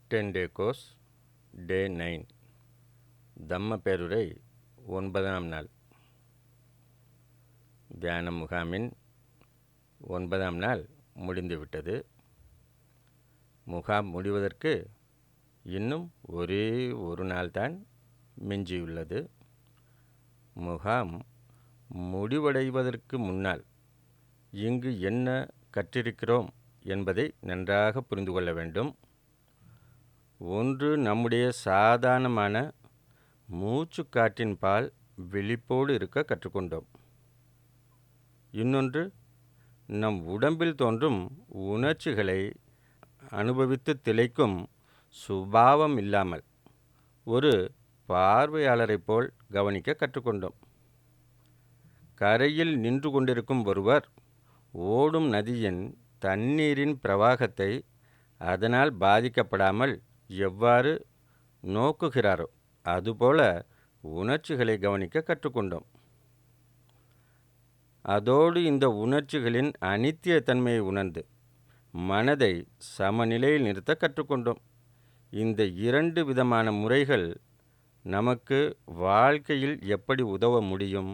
ten day course day nine தம்ம பேருரை ஒன்பதாம் நாள் தியான முகாமின் ஒன்பதாம் நாள் முடிந்துவிட்டது முகாம் முடிவதற்கு இன்னும் ஒரே ஒரு நாள்தான் மிஞ்சியுள்ளது முகாம் முடிவடைவதற்கு முன்னால் இங்கு என்ன கற்றிருக்கிறோம் என்பதை நன்றாக புரிந்து கொள்ள வேண்டும் ஒன்று நம்முடைய சாதாரணமான மூச்சுக்காற்றின் பால் விழிப்போடு இருக்க கற்றுக்கொண்டோம் இன்னொன்று நம் உடம்பில் தோன்றும் உணர்ச்சிகளை அனுபவித்து திளைக்கும் சுபாவம் இல்லாமல் ஒரு பார்வையாளரைப் போல் கவனிக்க கற்றுக்கொண்டோம் கரையில் நின்று கொண்டிருக்கும் ஒருவர் ஓடும் நதியின் தண்ணீரின் பிரவாகத்தை அதனால் பாதிக்கப்படாமல் எவ்வாறு நோக்குகிறாரோ அதுபோல உணர்ச்சிகளை கவனிக்க கற்றுக்கொண்டோம் அதோடு இந்த உணர்ச்சிகளின் அனித்திய தன்மையை உணர்ந்து மனதை சமநிலையில் நிறுத்த கற்றுக்கொண்டோம் இந்த இரண்டு விதமான முறைகள் நமக்கு வாழ்க்கையில் எப்படி உதவ முடியும்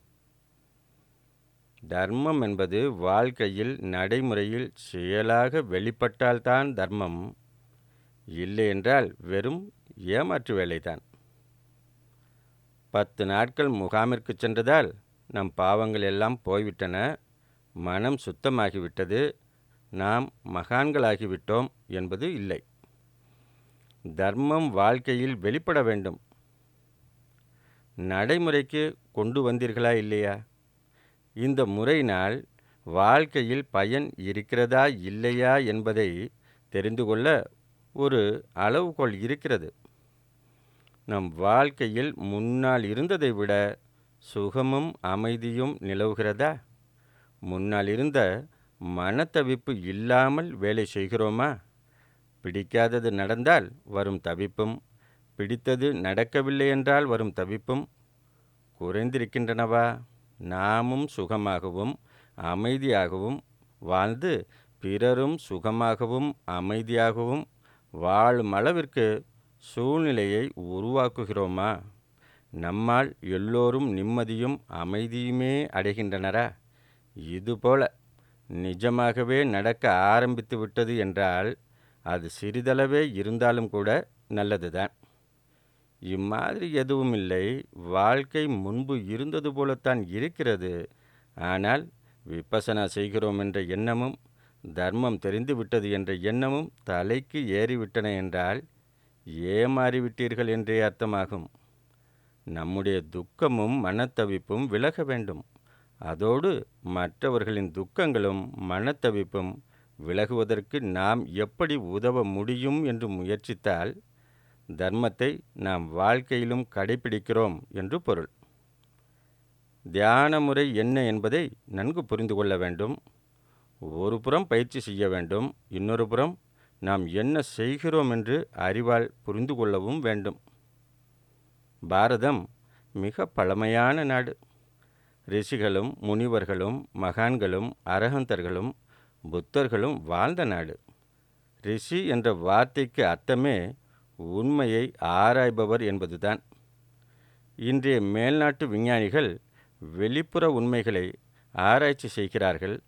தர்மம் என்பது வாழ்க்கையில் நடைமுறையில் செயலாக வெளிப்பட்டால்தான் தர்மம் இல்லை என்றால் வெறும் ஏமாற்று வேலைதான் பத்து நாட்கள் முகாமிற்கு சென்றதால் நம் பாவங்கள் எல்லாம் போய்விட்டன மனம் சுத்தமாகிவிட்டது நாம் மகான்களாகிவிட்டோம் என்பது இல்லை தர்மம் வாழ்க்கையில் வெளிப்பட வேண்டும் நடைமுறைக்கு கொண்டு வந்தீர்களா இல்லையா இந்த முறையினால் வாழ்க்கையில் பயன் இருக்கிறதா இல்லையா என்பதை தெரிந்து கொள்ள ஒரு அளவுகோல் இருக்கிறது நம் வாழ்க்கையில் முன்னால் இருந்ததை விட சுகமும் அமைதியும் நிலவுகிறதா முன்னால் இருந்த மனத்தவிப்பு இல்லாமல் வேலை செய்கிறோமா பிடிக்காதது நடந்தால் வரும் தவிப்பும் பிடித்தது நடக்கவில்லை என்றால் வரும் தவிப்பும் குறைந்திருக்கின்றனவா நாமும் சுகமாகவும் அமைதியாகவும் வாழ்ந்து பிறரும் சுகமாகவும் அமைதியாகவும் வாழும் அளவிற்கு சூழ்நிலையை உருவாக்குகிறோமா நம்மால் எல்லோரும் நிம்மதியும் அமைதியுமே அடைகின்றனரா இதுபோல நிஜமாகவே நடக்க ஆரம்பித்து விட்டது என்றால் அது சிறிதளவே இருந்தாலும் கூட நல்லதுதான் இம்மாதிரி எதுவும் இல்லை வாழ்க்கை முன்பு இருந்தது போலத்தான் இருக்கிறது ஆனால் விப்பசனா செய்கிறோம் என்ற எண்ணமும் தர்மம் தெரிந்துவிட்டது என்ற எண்ணமும் தலைக்கு ஏறிவிட்டன என்றால் ஏமாறிவிட்டீர்கள் என்றே அர்த்தமாகும் நம்முடைய துக்கமும் மனத்தவிப்பும் விலக வேண்டும் அதோடு மற்றவர்களின் துக்கங்களும் மனத்தவிப்பும் விலகுவதற்கு நாம் எப்படி உதவ முடியும் என்று முயற்சித்தால் தர்மத்தை நாம் வாழ்க்கையிலும் கடைபிடிக்கிறோம் என்று பொருள் தியான முறை என்ன என்பதை நன்கு புரிந்து கொள்ள வேண்டும் ஒரு புறம் பயிற்சி செய்ய வேண்டும் இன்னொரு புறம் நாம் என்ன செய்கிறோம் என்று அறிவால் புரிந்து கொள்ளவும் வேண்டும் பாரதம் மிக பழமையான நாடு ரிஷிகளும் முனிவர்களும் மகான்களும் அரகந்தர்களும் புத்தர்களும் வாழ்ந்த நாடு ரிஷி என்ற வார்த்தைக்கு அர்த்தமே உண்மையை ஆராய்பவர் என்பதுதான் இன்றைய மேல்நாட்டு விஞ்ஞானிகள் வெளிப்புற உண்மைகளை ஆராய்ச்சி செய்கிறார்கள்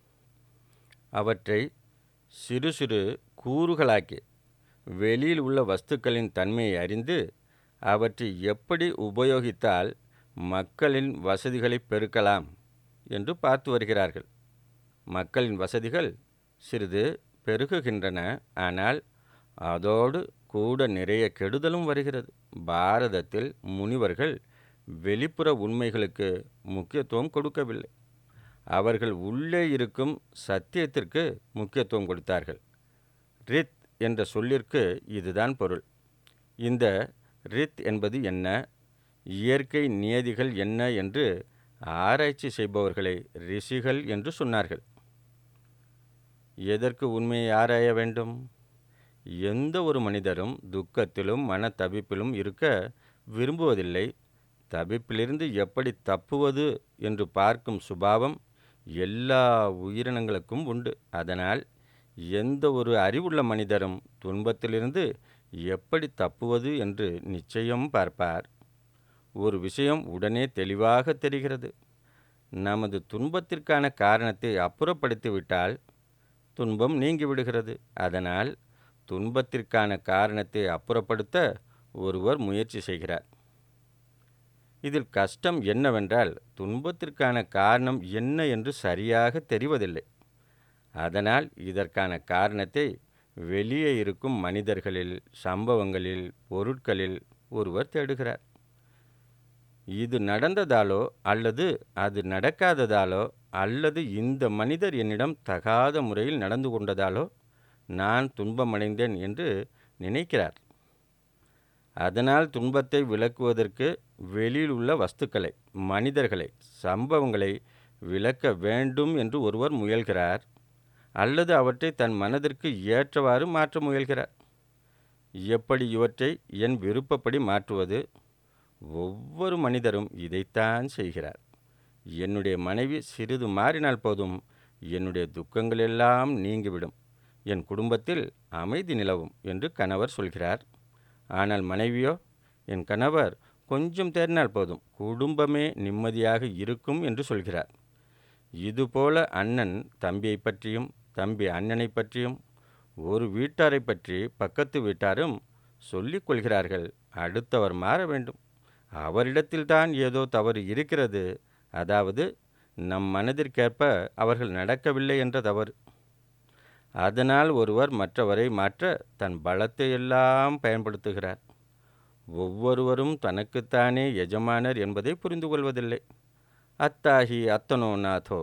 அவற்றை சிறு சிறு கூறுகளாக்கி வெளியில் உள்ள வஸ்துக்களின் தன்மையை அறிந்து அவற்றை எப்படி உபயோகித்தால் மக்களின் வசதிகளை பெருக்கலாம் என்று பார்த்து வருகிறார்கள் மக்களின் வசதிகள் சிறிது பெருகுகின்றன ஆனால் அதோடு கூட நிறைய கெடுதலும் வருகிறது பாரதத்தில் முனிவர்கள் வெளிப்புற உண்மைகளுக்கு முக்கியத்துவம் கொடுக்கவில்லை அவர்கள் உள்ளே இருக்கும் சத்தியத்திற்கு முக்கியத்துவம் கொடுத்தார்கள் ரித் என்ற சொல்லிற்கு இதுதான் பொருள் இந்த ரித் என்பது என்ன இயற்கை நியதிகள் என்ன என்று ஆராய்ச்சி செய்பவர்களை ரிஷிகள் என்று சொன்னார்கள் எதற்கு உண்மையை ஆராய வேண்டும் எந்த ஒரு மனிதரும் துக்கத்திலும் மனத்தவிப்பிலும் இருக்க விரும்புவதில்லை தவிப்பிலிருந்து எப்படி தப்புவது என்று பார்க்கும் சுபாவம் எல்லா உயிரினங்களுக்கும் உண்டு அதனால் எந்த ஒரு அறிவுள்ள மனிதரும் துன்பத்திலிருந்து எப்படி தப்புவது என்று நிச்சயம் பார்ப்பார் ஒரு விஷயம் உடனே தெளிவாக தெரிகிறது நமது துன்பத்திற்கான காரணத்தை அப்புறப்படுத்திவிட்டால் துன்பம் நீங்கிவிடுகிறது அதனால் துன்பத்திற்கான காரணத்தை அப்புறப்படுத்த ஒருவர் முயற்சி செய்கிறார் இதில் கஷ்டம் என்னவென்றால் துன்பத்திற்கான காரணம் என்ன என்று சரியாக தெரிவதில்லை அதனால் இதற்கான காரணத்தை வெளியே இருக்கும் மனிதர்களில் சம்பவங்களில் பொருட்களில் ஒருவர் தேடுகிறார் இது நடந்ததாலோ அல்லது அது நடக்காததாலோ அல்லது இந்த மனிதர் என்னிடம் தகாத முறையில் நடந்து கொண்டதாலோ நான் துன்பமடைந்தேன் என்று நினைக்கிறார் அதனால் துன்பத்தை விளக்குவதற்கு வெளியில் உள்ள வஸ்துக்களை மனிதர்களை சம்பவங்களை விளக்க வேண்டும் என்று ஒருவர் முயல்கிறார் அல்லது அவற்றை தன் மனதிற்கு ஏற்றவாறு மாற்ற முயல்கிறார் எப்படி இவற்றை என் விருப்பப்படி மாற்றுவது ஒவ்வொரு மனிதரும் இதைத்தான் செய்கிறார் என்னுடைய மனைவி சிறிது மாறினால் போதும் என்னுடைய துக்கங்கள் எல்லாம் நீங்கிவிடும் என் குடும்பத்தில் அமைதி நிலவும் என்று கணவர் சொல்கிறார் ஆனால் மனைவியோ என் கணவர் கொஞ்சம் தேறினால் போதும் குடும்பமே நிம்மதியாக இருக்கும் என்று சொல்கிறார் இதுபோல அண்ணன் தம்பியை பற்றியும் தம்பி அண்ணனை பற்றியும் ஒரு வீட்டாரை பற்றி பக்கத்து வீட்டாரும் சொல்லிக் கொள்கிறார்கள் அடுத்தவர் மாற வேண்டும் அவரிடத்தில்தான் ஏதோ தவறு இருக்கிறது அதாவது நம் மனதிற்கேற்ப அவர்கள் நடக்கவில்லை என்ற தவறு அதனால் ஒருவர் மற்றவரை மாற்ற தன் பலத்தை எல்லாம் பயன்படுத்துகிறார் ஒவ்வொருவரும் தனக்குத்தானே எஜமானர் என்பதை புரிந்து கொள்வதில்லை அத்தாகி அத்தனோ நாதோ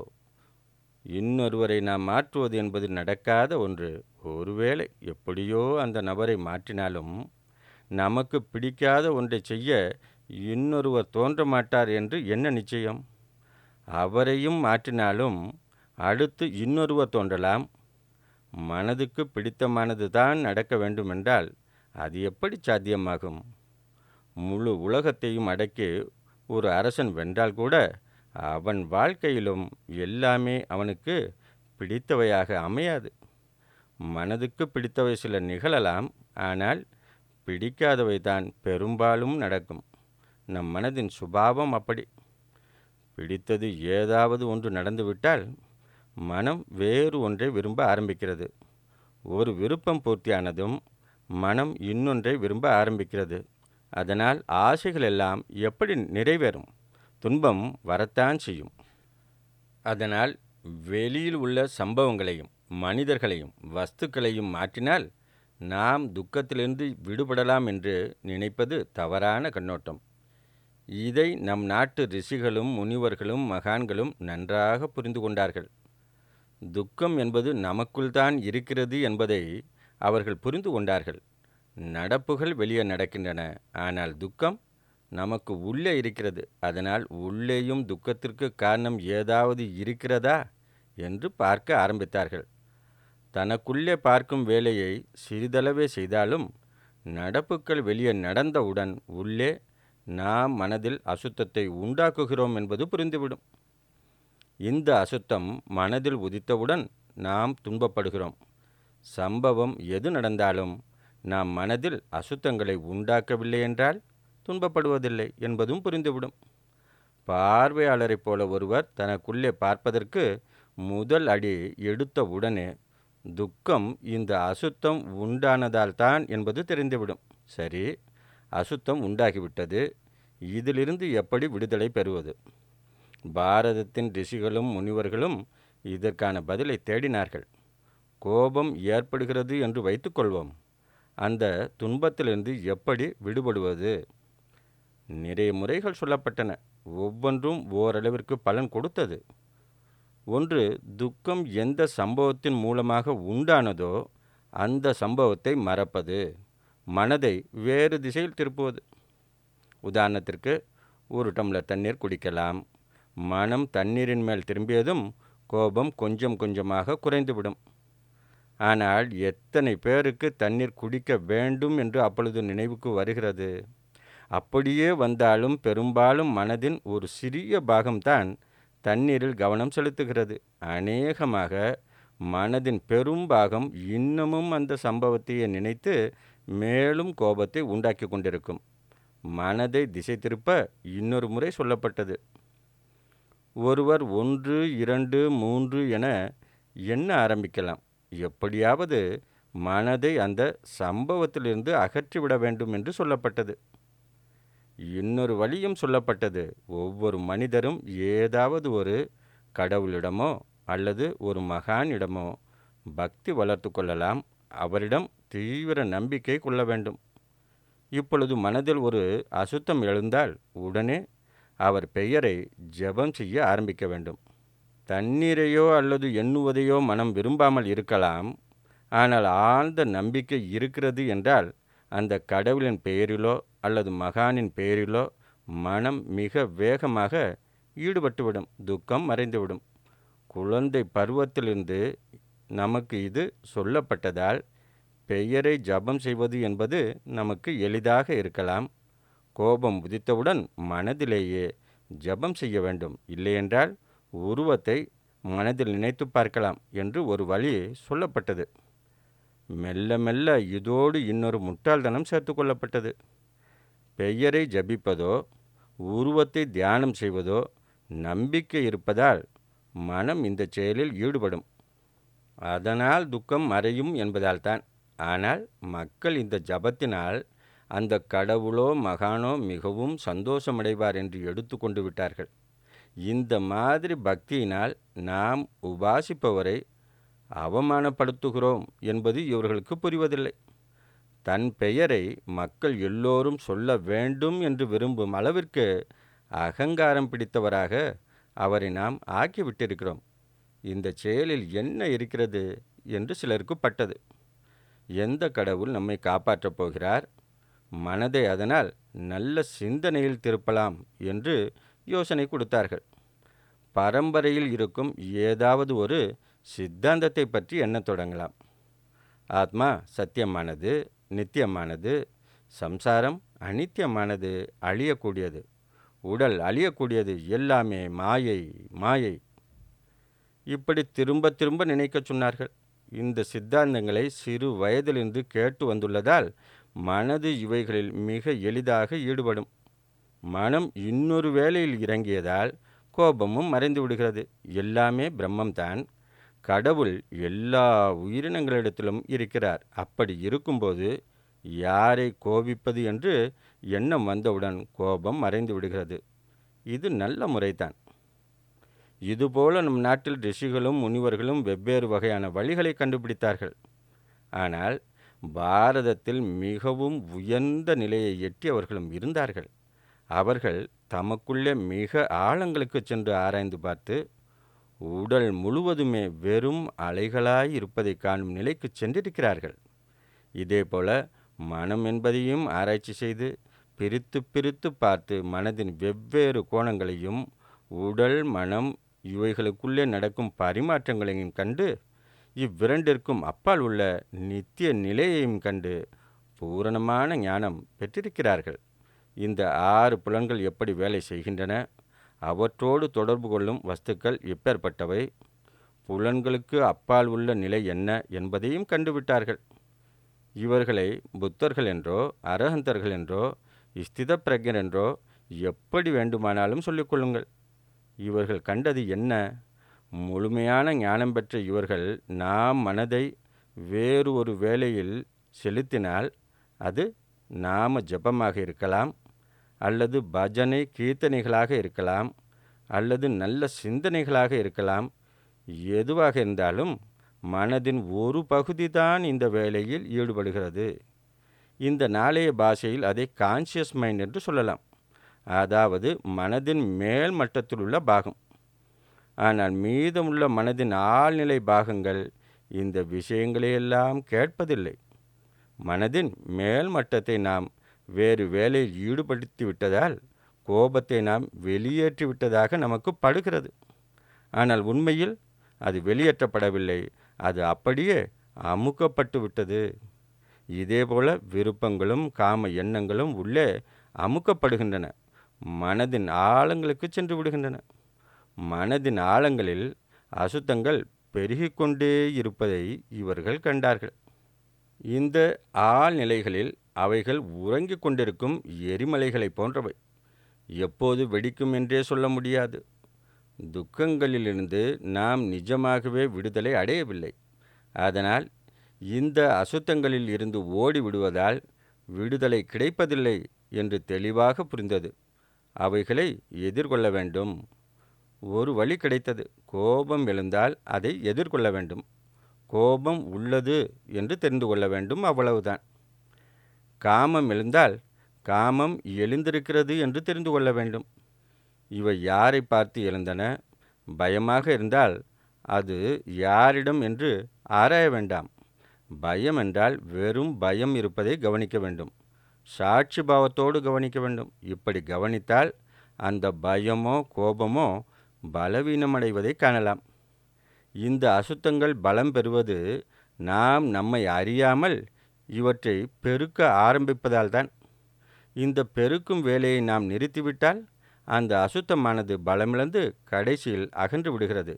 இன்னொருவரை நாம் மாற்றுவது என்பது நடக்காத ஒன்று ஒருவேளை எப்படியோ அந்த நபரை மாற்றினாலும் நமக்கு பிடிக்காத ஒன்றை செய்ய இன்னொருவர் தோன்ற மாட்டார் என்று என்ன நிச்சயம் அவரையும் மாற்றினாலும் அடுத்து இன்னொருவர் தோன்றலாம் மனதுக்கு பிடித்தமானது தான் நடக்க வேண்டுமென்றால் அது எப்படி சாத்தியமாகும் முழு உலகத்தையும் அடக்கி ஒரு அரசன் வென்றால் கூட அவன் வாழ்க்கையிலும் எல்லாமே அவனுக்கு பிடித்தவையாக அமையாது மனதுக்கு பிடித்தவை சில நிகழலாம் ஆனால் பிடிக்காதவை தான் பெரும்பாலும் நடக்கும் நம் மனதின் சுபாவம் அப்படி பிடித்தது ஏதாவது ஒன்று நடந்துவிட்டால் மனம் வேறு ஒன்றை விரும்ப ஆரம்பிக்கிறது ஒரு விருப்பம் பூர்த்தியானதும் மனம் இன்னொன்றை விரும்ப ஆரம்பிக்கிறது அதனால் ஆசைகள் எல்லாம் எப்படி நிறைவேறும் துன்பம் வரத்தான் செய்யும் அதனால் வெளியில் உள்ள சம்பவங்களையும் மனிதர்களையும் வஸ்துக்களையும் மாற்றினால் நாம் துக்கத்திலிருந்து விடுபடலாம் என்று நினைப்பது தவறான கண்ணோட்டம் இதை நம் நாட்டு ரிஷிகளும் முனிவர்களும் மகான்களும் நன்றாக புரிந்து கொண்டார்கள் துக்கம் என்பது நமக்குள்தான் இருக்கிறது என்பதை அவர்கள் புரிந்து கொண்டார்கள் நடப்புகள் வெளியே நடக்கின்றன ஆனால் துக்கம் நமக்கு உள்ளே இருக்கிறது அதனால் உள்ளேயும் துக்கத்திற்கு காரணம் ஏதாவது இருக்கிறதா என்று பார்க்க ஆரம்பித்தார்கள் தனக்குள்ளே பார்க்கும் வேலையை சிறிதளவே செய்தாலும் நடப்புகள் வெளியே நடந்தவுடன் உள்ளே நாம் மனதில் அசுத்தத்தை உண்டாக்குகிறோம் என்பது புரிந்துவிடும் இந்த அசுத்தம் மனதில் உதித்தவுடன் நாம் துன்பப்படுகிறோம் சம்பவம் எது நடந்தாலும் நாம் மனதில் அசுத்தங்களை உண்டாக்கவில்லை என்றால் துன்பப்படுவதில்லை என்பதும் புரிந்துவிடும் பார்வையாளரைப் போல ஒருவர் தனக்குள்ளே பார்ப்பதற்கு முதல் அடி எடுத்த உடனே துக்கம் இந்த அசுத்தம் உண்டானதால் தான் என்பது தெரிந்துவிடும் சரி அசுத்தம் உண்டாகிவிட்டது இதிலிருந்து எப்படி விடுதலை பெறுவது பாரதத்தின் ரிஷிகளும் முனிவர்களும் இதற்கான பதிலை தேடினார்கள் கோபம் ஏற்படுகிறது என்று வைத்துக்கொள்வோம் அந்த துன்பத்திலிருந்து எப்படி விடுபடுவது நிறைய முறைகள் சொல்லப்பட்டன ஒவ்வொன்றும் ஓரளவிற்கு பலன் கொடுத்தது ஒன்று துக்கம் எந்த சம்பவத்தின் மூலமாக உண்டானதோ அந்த சம்பவத்தை மறப்பது மனதை வேறு திசையில் திருப்புவது உதாரணத்திற்கு ஒரு டம்ளர் தண்ணீர் குடிக்கலாம் மனம் தண்ணீரின் மேல் திரும்பியதும் கோபம் கொஞ்சம் கொஞ்சமாக குறைந்துவிடும் ஆனால் எத்தனை பேருக்கு தண்ணீர் குடிக்க வேண்டும் என்று அப்பொழுது நினைவுக்கு வருகிறது அப்படியே வந்தாலும் பெரும்பாலும் மனதின் ஒரு சிறிய பாகம்தான் தண்ணீரில் கவனம் செலுத்துகிறது அநேகமாக மனதின் பெரும்பாகம் இன்னமும் அந்த சம்பவத்தையே நினைத்து மேலும் கோபத்தை உண்டாக்கி கொண்டிருக்கும் மனதை திசை திருப்ப இன்னொரு முறை சொல்லப்பட்டது ஒருவர் ஒன்று இரண்டு மூன்று என எண்ண ஆரம்பிக்கலாம் எப்படியாவது மனதை அந்த சம்பவத்திலிருந்து அகற்றிவிட வேண்டும் என்று சொல்லப்பட்டது இன்னொரு வழியும் சொல்லப்பட்டது ஒவ்வொரு மனிதரும் ஏதாவது ஒரு கடவுளிடமோ அல்லது ஒரு மகானிடமோ பக்தி வளர்த்து கொள்ளலாம் அவரிடம் தீவிர நம்பிக்கை கொள்ள வேண்டும் இப்பொழுது மனதில் ஒரு அசுத்தம் எழுந்தால் உடனே அவர் பெயரை ஜெபம் செய்ய ஆரம்பிக்க வேண்டும் தண்ணீரையோ அல்லது எண்ணுவதையோ மனம் விரும்பாமல் இருக்கலாம் ஆனால் ஆழ்ந்த நம்பிக்கை இருக்கிறது என்றால் அந்த கடவுளின் பெயரிலோ அல்லது மகானின் பெயரிலோ மனம் மிக வேகமாக ஈடுபட்டுவிடும் துக்கம் மறைந்துவிடும் குழந்தை பருவத்திலிருந்து நமக்கு இது சொல்லப்பட்டதால் பெயரை ஜபம் செய்வது என்பது நமக்கு எளிதாக இருக்கலாம் கோபம் உதித்தவுடன் மனதிலேயே ஜபம் செய்ய வேண்டும் இல்லையென்றால் உருவத்தை மனதில் நினைத்து பார்க்கலாம் என்று ஒரு வழி சொல்லப்பட்டது மெல்ல மெல்ல இதோடு இன்னொரு முட்டாள்தனம் சேர்த்து கொள்ளப்பட்டது பெயரை ஜபிப்பதோ உருவத்தை தியானம் செய்வதோ நம்பிக்கை இருப்பதால் மனம் இந்த செயலில் ஈடுபடும் அதனால் துக்கம் மறையும் என்பதால்தான் ஆனால் மக்கள் இந்த ஜபத்தினால் அந்த கடவுளோ மகானோ மிகவும் சந்தோஷமடைவார் என்று எடுத்துக்கொண்டு விட்டார்கள் இந்த மாதிரி பக்தியினால் நாம் உபாசிப்பவரை அவமானப்படுத்துகிறோம் என்பது இவர்களுக்கு புரிவதில்லை தன் பெயரை மக்கள் எல்லோரும் சொல்ல வேண்டும் என்று விரும்பும் அளவிற்கு அகங்காரம் பிடித்தவராக அவரை நாம் ஆக்கிவிட்டிருக்கிறோம் இந்த செயலில் என்ன இருக்கிறது என்று சிலருக்கு பட்டது எந்த கடவுள் நம்மை காப்பாற்றப் போகிறார் மனதை அதனால் நல்ல சிந்தனையில் திருப்பலாம் என்று யோசனை கொடுத்தார்கள் பரம்பரையில் இருக்கும் ஏதாவது ஒரு சித்தாந்தத்தை பற்றி எண்ணத் தொடங்கலாம் ஆத்மா சத்தியமானது நித்தியமானது சம்சாரம் அனித்தியமானது அழியக்கூடியது உடல் அழியக்கூடியது எல்லாமே மாயை மாயை இப்படி திரும்ப திரும்ப நினைக்க சொன்னார்கள் இந்த சித்தாந்தங்களை சிறு வயதிலிருந்து கேட்டு வந்துள்ளதால் மனது இவைகளில் மிக எளிதாக ஈடுபடும் மனம் இன்னொரு வேலையில் இறங்கியதால் கோபமும் மறைந்து விடுகிறது எல்லாமே பிரம்மம்தான் கடவுள் எல்லா உயிரினங்களிடத்திலும் இருக்கிறார் அப்படி இருக்கும்போது யாரை கோபிப்பது என்று எண்ணம் வந்தவுடன் கோபம் மறைந்து விடுகிறது இது நல்ல முறைதான் இதுபோல நம் நாட்டில் ரிஷிகளும் முனிவர்களும் வெவ்வேறு வகையான வழிகளை கண்டுபிடித்தார்கள் ஆனால் பாரதத்தில் மிகவும் உயர்ந்த நிலையை எட்டியவர்களும் இருந்தார்கள் அவர்கள் தமக்குள்ளே மிக ஆழங்களுக்கு சென்று ஆராய்ந்து பார்த்து உடல் முழுவதுமே வெறும் அலைகளாய் இருப்பதை காணும் நிலைக்கு சென்றிருக்கிறார்கள் இதேபோல மனம் என்பதையும் ஆராய்ச்சி செய்து பிரித்து பிரித்து பார்த்து மனதின் வெவ்வேறு கோணங்களையும் உடல் மனம் இவைகளுக்குள்ளே நடக்கும் பரிமாற்றங்களையும் கண்டு இவ்விரண்டிற்கும் அப்பால் உள்ள நித்திய நிலையையும் கண்டு பூரணமான ஞானம் பெற்றிருக்கிறார்கள் இந்த ஆறு புலன்கள் எப்படி வேலை செய்கின்றன அவற்றோடு தொடர்பு கொள்ளும் வஸ்துக்கள் எப்பேற்பட்டவை புலன்களுக்கு அப்பால் உள்ள நிலை என்ன என்பதையும் கண்டுவிட்டார்கள் இவர்களை புத்தர்கள் என்றோ அரகந்தர்கள் என்றோ ஸ்தித பிரஜர் என்றோ எப்படி வேண்டுமானாலும் சொல்லிக்கொள்ளுங்கள் இவர்கள் கண்டது என்ன முழுமையான ஞானம் பெற்ற இவர்கள் நாம் மனதை வேறு ஒரு வேலையில் செலுத்தினால் அது நாம ஜபமாக இருக்கலாம் அல்லது பஜனை கீர்த்தனைகளாக இருக்கலாம் அல்லது நல்ல சிந்தனைகளாக இருக்கலாம் எதுவாக இருந்தாலும் மனதின் ஒரு பகுதி தான் இந்த வேலையில் ஈடுபடுகிறது இந்த நாளைய பாஷையில் அதை கான்சியஸ் மைண்ட் என்று சொல்லலாம் அதாவது மனதின் மேல் மட்டத்தில் உள்ள பாகம் ஆனால் மீதமுள்ள மனதின் ஆழ்நிலை பாகங்கள் இந்த விஷயங்களையெல்லாம் கேட்பதில்லை மனதின் மேல் மட்டத்தை நாம் வேறு வேலையில் ஈடுபடுத்தி விட்டதால் கோபத்தை நாம் வெளியேற்றி விட்டதாக நமக்கு படுகிறது ஆனால் உண்மையில் அது வெளியேற்றப்படவில்லை அது அப்படியே அமுக்கப்பட்டு விட்டது இதேபோல விருப்பங்களும் காம எண்ணங்களும் உள்ளே அமுக்கப்படுகின்றன மனதின் ஆழங்களுக்கு சென்று விடுகின்றன மனதின் ஆழங்களில் அசுத்தங்கள் பெருகிக்கொண்டே இருப்பதை இவர்கள் கண்டார்கள் இந்த ஆழ்நிலைகளில் அவைகள் உறங்கிக் கொண்டிருக்கும் எரிமலைகளைப் போன்றவை எப்போது வெடிக்கும் என்றே சொல்ல முடியாது துக்கங்களிலிருந்து நாம் நிஜமாகவே விடுதலை அடையவில்லை அதனால் இந்த அசுத்தங்களில் இருந்து ஓடி விடுவதால் விடுதலை கிடைப்பதில்லை என்று தெளிவாக புரிந்தது அவைகளை எதிர்கொள்ள வேண்டும் ஒரு வழி கிடைத்தது கோபம் எழுந்தால் அதை எதிர்கொள்ள வேண்டும் கோபம் உள்ளது என்று தெரிந்து கொள்ள வேண்டும் அவ்வளவுதான் காமம் எழுந்தால் காமம் எழுந்திருக்கிறது என்று தெரிந்து கொள்ள வேண்டும் இவை யாரை பார்த்து எழுந்தன பயமாக இருந்தால் அது யாரிடம் என்று ஆராய வேண்டாம் பயம் என்றால் வெறும் பயம் இருப்பதை கவனிக்க வேண்டும் சாட்சி பாவத்தோடு கவனிக்க வேண்டும் இப்படி கவனித்தால் அந்த பயமோ கோபமோ பலவீனமடைவதை காணலாம் இந்த அசுத்தங்கள் பலம் பெறுவது நாம் நம்மை அறியாமல் இவற்றை பெருக்க ஆரம்பிப்பதால்தான் இந்த பெருக்கும் வேலையை நாம் நிறுத்திவிட்டால் அந்த அசுத்தமானது பலமிழந்து கடைசியில் அகன்று விடுகிறது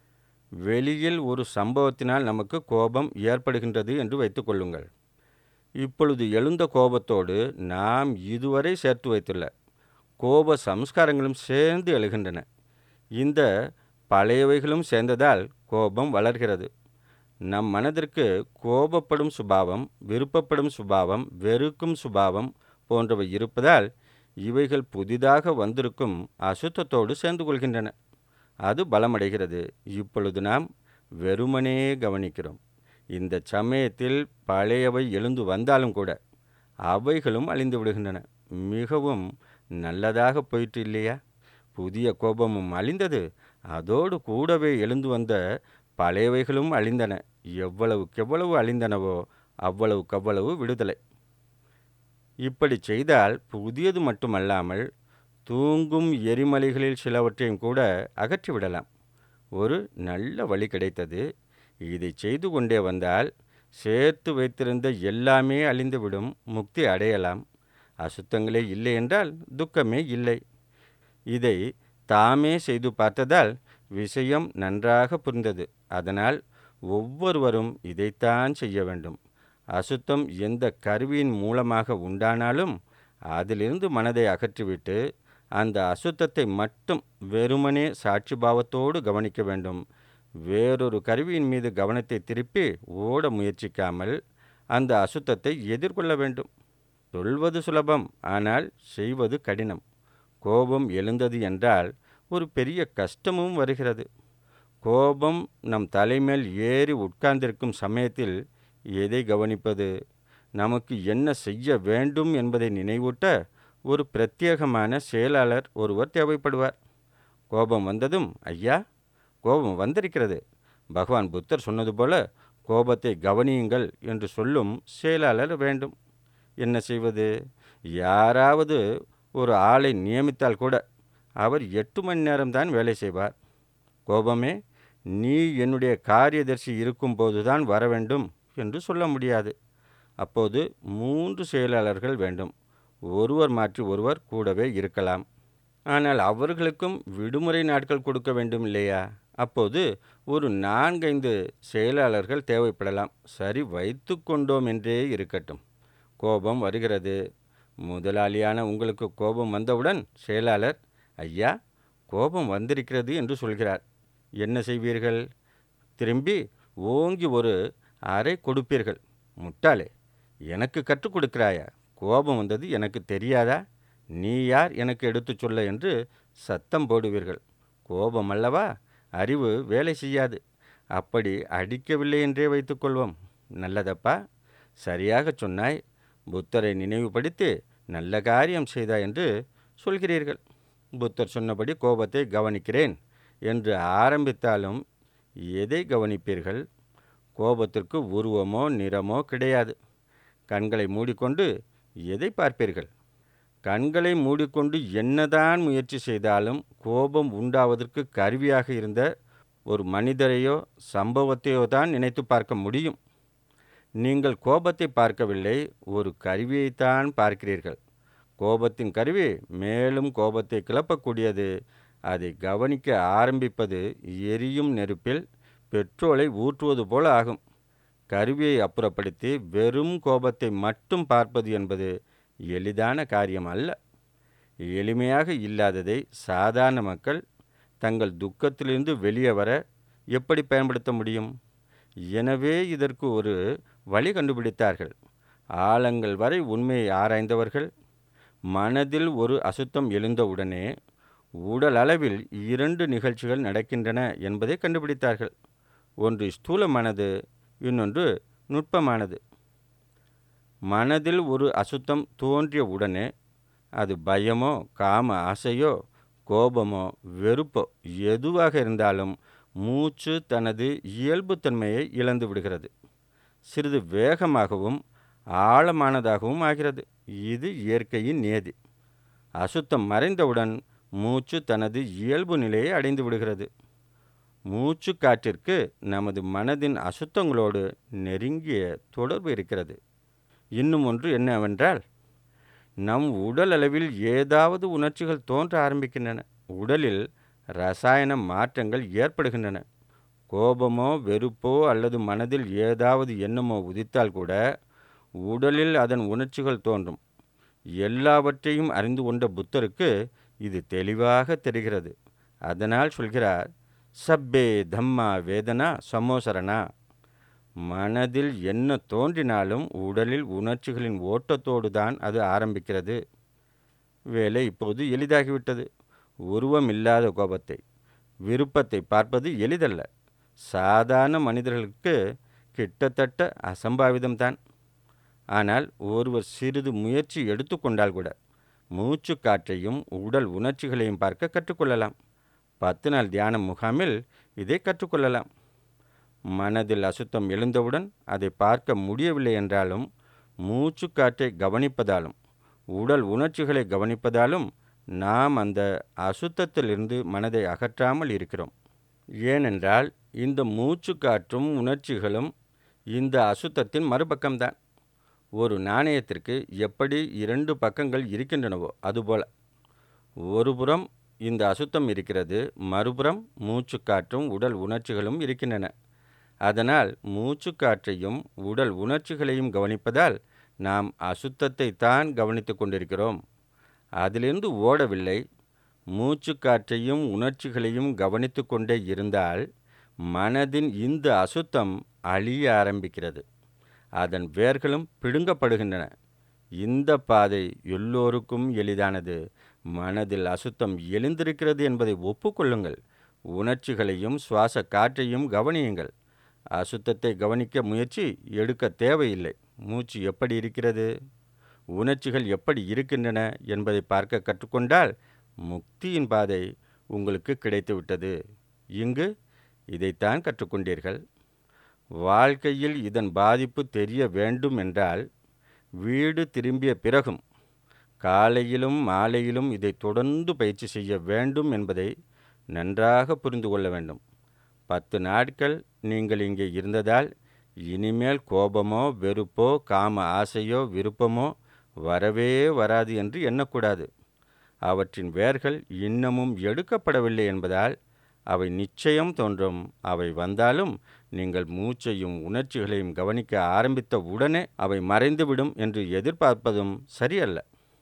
வெளியில் ஒரு சம்பவத்தினால் நமக்கு கோபம் ஏற்படுகின்றது என்று வைத்துக்கொள்ளுங்கள் இப்பொழுது எழுந்த கோபத்தோடு நாம் இதுவரை சேர்த்து வைத்துள்ள கோப சம்ஸ்காரங்களும் சேர்ந்து எழுகின்றன இந்த பழையவைகளும் சேர்ந்ததால் கோபம் வளர்கிறது நம் மனதிற்கு கோபப்படும் சுபாவம் விருப்பப்படும் சுபாவம் வெறுக்கும் சுபாவம் போன்றவை இருப்பதால் இவைகள் புதிதாக வந்திருக்கும் அசுத்தத்தோடு சேர்ந்து கொள்கின்றன அது பலமடைகிறது இப்பொழுது நாம் வெறுமனே கவனிக்கிறோம் இந்த சமயத்தில் பழையவை எழுந்து வந்தாலும் கூட அவைகளும் அழிந்து விடுகின்றன மிகவும் நல்லதாக போயிற்று இல்லையா புதிய கோபமும் அழிந்தது அதோடு கூடவே எழுந்து வந்த பழையவைகளும் அழிந்தன எவ்வளவுக்கெவ்வளவு அழிந்தனவோ அவ்வளவுக்கவ்வளவு விடுதலை இப்படி செய்தால் புதியது மட்டுமல்லாமல் தூங்கும் எரிமலைகளில் சிலவற்றையும் கூட அகற்றிவிடலாம் ஒரு நல்ல வழி கிடைத்தது இதை செய்து கொண்டே வந்தால் சேர்த்து வைத்திருந்த எல்லாமே அழிந்துவிடும் முக்தி அடையலாம் அசுத்தங்களே இல்லை என்றால் துக்கமே இல்லை இதை தாமே செய்து பார்த்ததால் விஷயம் நன்றாக புரிந்தது அதனால் ஒவ்வொருவரும் இதைத்தான் செய்ய வேண்டும் அசுத்தம் எந்த கருவியின் மூலமாக உண்டானாலும் அதிலிருந்து மனதை அகற்றிவிட்டு அந்த அசுத்தத்தை மட்டும் வெறுமனே சாட்சி பாவத்தோடு கவனிக்க வேண்டும் வேறொரு கருவியின் மீது கவனத்தை திருப்பி ஓட முயற்சிக்காமல் அந்த அசுத்தத்தை எதிர்கொள்ள வேண்டும் சொல்வது சுலபம் ஆனால் செய்வது கடினம் கோபம் எழுந்தது என்றால் ஒரு பெரிய கஷ்டமும் வருகிறது கோபம் நம் தலைமேல் ஏறி உட்கார்ந்திருக்கும் சமயத்தில் எதை கவனிப்பது நமக்கு என்ன செய்ய வேண்டும் என்பதை நினைவூட்ட ஒரு பிரத்யேகமான செயலாளர் ஒருவர் தேவைப்படுவார் கோபம் வந்ததும் ஐயா கோபம் வந்திருக்கிறது பகவான் புத்தர் சொன்னது போல கோபத்தை கவனியுங்கள் என்று சொல்லும் செயலாளர் வேண்டும் என்ன செய்வது யாராவது ஒரு ஆளை நியமித்தால் கூட அவர் எட்டு மணி நேரம்தான் வேலை செய்வார் கோபமே நீ என்னுடைய காரியதர்சி இருக்கும்போது தான் வர வேண்டும் என்று சொல்ல முடியாது அப்போது மூன்று செயலாளர்கள் வேண்டும் ஒருவர் மாற்றி ஒருவர் கூடவே இருக்கலாம் ஆனால் அவர்களுக்கும் விடுமுறை நாட்கள் கொடுக்க வேண்டும் இல்லையா அப்போது ஒரு நான்கைந்து செயலாளர்கள் தேவைப்படலாம் சரி வைத்து கொண்டோம் என்றே இருக்கட்டும் கோபம் வருகிறது முதலாளியான உங்களுக்கு கோபம் வந்தவுடன் செயலாளர் ஐயா கோபம் வந்திருக்கிறது என்று சொல்கிறார் என்ன செய்வீர்கள் திரும்பி ஓங்கி ஒரு அறை கொடுப்பீர்கள் முட்டாளே எனக்கு கற்றுக் கொடுக்கிறாயா கோபம் வந்தது எனக்கு தெரியாதா நீ யார் எனக்கு எடுத்துச் சொல்ல என்று சத்தம் போடுவீர்கள் கோபம் அல்லவா அறிவு வேலை செய்யாது அப்படி அடிக்கவில்லை என்றே வைத்துக்கொள்வோம் நல்லதப்பா சரியாக சொன்னாய் புத்தரை நினைவுபடுத்தி நல்ல காரியம் செய்தாய் என்று சொல்கிறீர்கள் புத்தர் சொன்னபடி கோபத்தை கவனிக்கிறேன் என்று ஆரம்பித்தாலும் எதை கவனிப்பீர்கள் கோபத்திற்கு உருவமோ நிறமோ கிடையாது கண்களை மூடிக்கொண்டு எதை பார்ப்பீர்கள் கண்களை மூடிக்கொண்டு என்னதான் முயற்சி செய்தாலும் கோபம் உண்டாவதற்கு கருவியாக இருந்த ஒரு மனிதரையோ சம்பவத்தையோ தான் நினைத்து பார்க்க முடியும் நீங்கள் கோபத்தை பார்க்கவில்லை ஒரு கருவியைத்தான் பார்க்கிறீர்கள் கோபத்தின் கருவி மேலும் கோபத்தை கிளப்பக்கூடியது அதை கவனிக்க ஆரம்பிப்பது எரியும் நெருப்பில் பெட்ரோலை ஊற்றுவது போல ஆகும் கருவியை அப்புறப்படுத்தி வெறும் கோபத்தை மட்டும் பார்ப்பது என்பது எளிதான காரியம் அல்ல எளிமையாக இல்லாததை சாதாரண மக்கள் தங்கள் துக்கத்திலிருந்து வெளியே வர எப்படி பயன்படுத்த முடியும் எனவே இதற்கு ஒரு வழி கண்டுபிடித்தார்கள் ஆழங்கள் வரை உண்மையை ஆராய்ந்தவர்கள் மனதில் ஒரு அசுத்தம் எழுந்தவுடனே உடல் அளவில் இரண்டு நிகழ்ச்சிகள் நடக்கின்றன என்பதை கண்டுபிடித்தார்கள் ஒன்று ஸ்தூலமானது இன்னொன்று நுட்பமானது மனதில் ஒரு அசுத்தம் தோன்றிய உடனே அது பயமோ காம ஆசையோ கோபமோ வெறுப்போ எதுவாக இருந்தாலும் மூச்சு தனது இயல்புத்தன்மையை இழந்து விடுகிறது சிறிது வேகமாகவும் ஆழமானதாகவும் ஆகிறது இது இயற்கையின் நியதி அசுத்தம் மறைந்தவுடன் மூச்சு தனது இயல்பு நிலையை அடைந்து விடுகிறது மூச்சு காற்றிற்கு நமது மனதின் அசுத்தங்களோடு நெருங்கிய தொடர்பு இருக்கிறது இன்னும் ஒன்று என்னவென்றால் நம் உடல் அளவில் ஏதாவது உணர்ச்சிகள் தோன்ற ஆரம்பிக்கின்றன உடலில் ரசாயன மாற்றங்கள் ஏற்படுகின்றன கோபமோ வெறுப்போ அல்லது மனதில் ஏதாவது எண்ணமோ உதித்தால் கூட உடலில் அதன் உணர்ச்சிகள் தோன்றும் எல்லாவற்றையும் அறிந்து கொண்ட புத்தருக்கு இது தெளிவாக தெரிகிறது அதனால் சொல்கிறார் சப்பே தம்மா வேதனா சமோசரணா மனதில் என்ன தோன்றினாலும் உடலில் உணர்ச்சிகளின் ஓட்டத்தோடு தான் அது ஆரம்பிக்கிறது வேலை இப்போது எளிதாகிவிட்டது உருவம் இல்லாத கோபத்தை விருப்பத்தை பார்ப்பது எளிதல்ல சாதாரண மனிதர்களுக்கு கிட்டத்தட்ட அசம்பாவிதம்தான் ஆனால் ஒருவர் சிறிது முயற்சி எடுத்துக்கொண்டால் கூட மூச்சு காற்றையும் உடல் உணர்ச்சிகளையும் பார்க்க கற்றுக்கொள்ளலாம் பத்து நாள் தியான முகாமில் இதை கற்றுக்கொள்ளலாம் மனதில் அசுத்தம் எழுந்தவுடன் அதை பார்க்க முடியவில்லை என்றாலும் மூச்சு காற்றை கவனிப்பதாலும் உடல் உணர்ச்சிகளை கவனிப்பதாலும் நாம் அந்த அசுத்தத்திலிருந்து மனதை அகற்றாமல் இருக்கிறோம் ஏனென்றால் இந்த மூச்சு காற்றும் உணர்ச்சிகளும் இந்த அசுத்தத்தின் மறுபக்கம்தான் ஒரு நாணயத்திற்கு எப்படி இரண்டு பக்கங்கள் இருக்கின்றனவோ அதுபோல ஒருபுறம் இந்த அசுத்தம் இருக்கிறது மறுபுறம் மூச்சு காற்றும் உடல் உணர்ச்சிகளும் இருக்கின்றன அதனால் மூச்சு காற்றையும் உடல் உணர்ச்சிகளையும் கவனிப்பதால் நாம் அசுத்தத்தை தான் கவனித்து கொண்டிருக்கிறோம் அதிலிருந்து ஓடவில்லை மூச்சு காற்றையும் உணர்ச்சிகளையும் கவனித்து கொண்டே இருந்தால் மனதின் இந்த அசுத்தம் அழிய ஆரம்பிக்கிறது அதன் வேர்களும் பிடுங்கப்படுகின்றன இந்த பாதை எல்லோருக்கும் எளிதானது மனதில் அசுத்தம் எழுந்திருக்கிறது என்பதை ஒப்புக்கொள்ளுங்கள் உணர்ச்சிகளையும் சுவாச காற்றையும் கவனியுங்கள் அசுத்தத்தை கவனிக்க முயற்சி எடுக்க தேவையில்லை மூச்சு எப்படி இருக்கிறது உணர்ச்சிகள் எப்படி இருக்கின்றன என்பதை பார்க்க கற்றுக்கொண்டால் முக்தியின் பாதை உங்களுக்கு கிடைத்துவிட்டது இங்கு இதைத்தான் கற்றுக்கொண்டீர்கள் வாழ்க்கையில் இதன் பாதிப்பு தெரிய வேண்டும் என்றால் வீடு திரும்பிய பிறகும் காலையிலும் மாலையிலும் இதை தொடர்ந்து பயிற்சி செய்ய வேண்டும் என்பதை நன்றாக புரிந்து கொள்ள வேண்டும் பத்து நாட்கள் நீங்கள் இங்கே இருந்ததால் இனிமேல் கோபமோ வெறுப்போ காம ஆசையோ விருப்பமோ வரவே வராது என்று எண்ணக்கூடாது அவற்றின் வேர்கள் இன்னமும் எடுக்கப்படவில்லை என்பதால் அவை நிச்சயம் தோன்றும் அவை வந்தாலும் நீங்கள் மூச்சையும் உணர்ச்சிகளையும் கவனிக்க ஆரம்பித்த உடனே அவை மறைந்துவிடும் என்று எதிர்பார்ப்பதும் சரியல்ல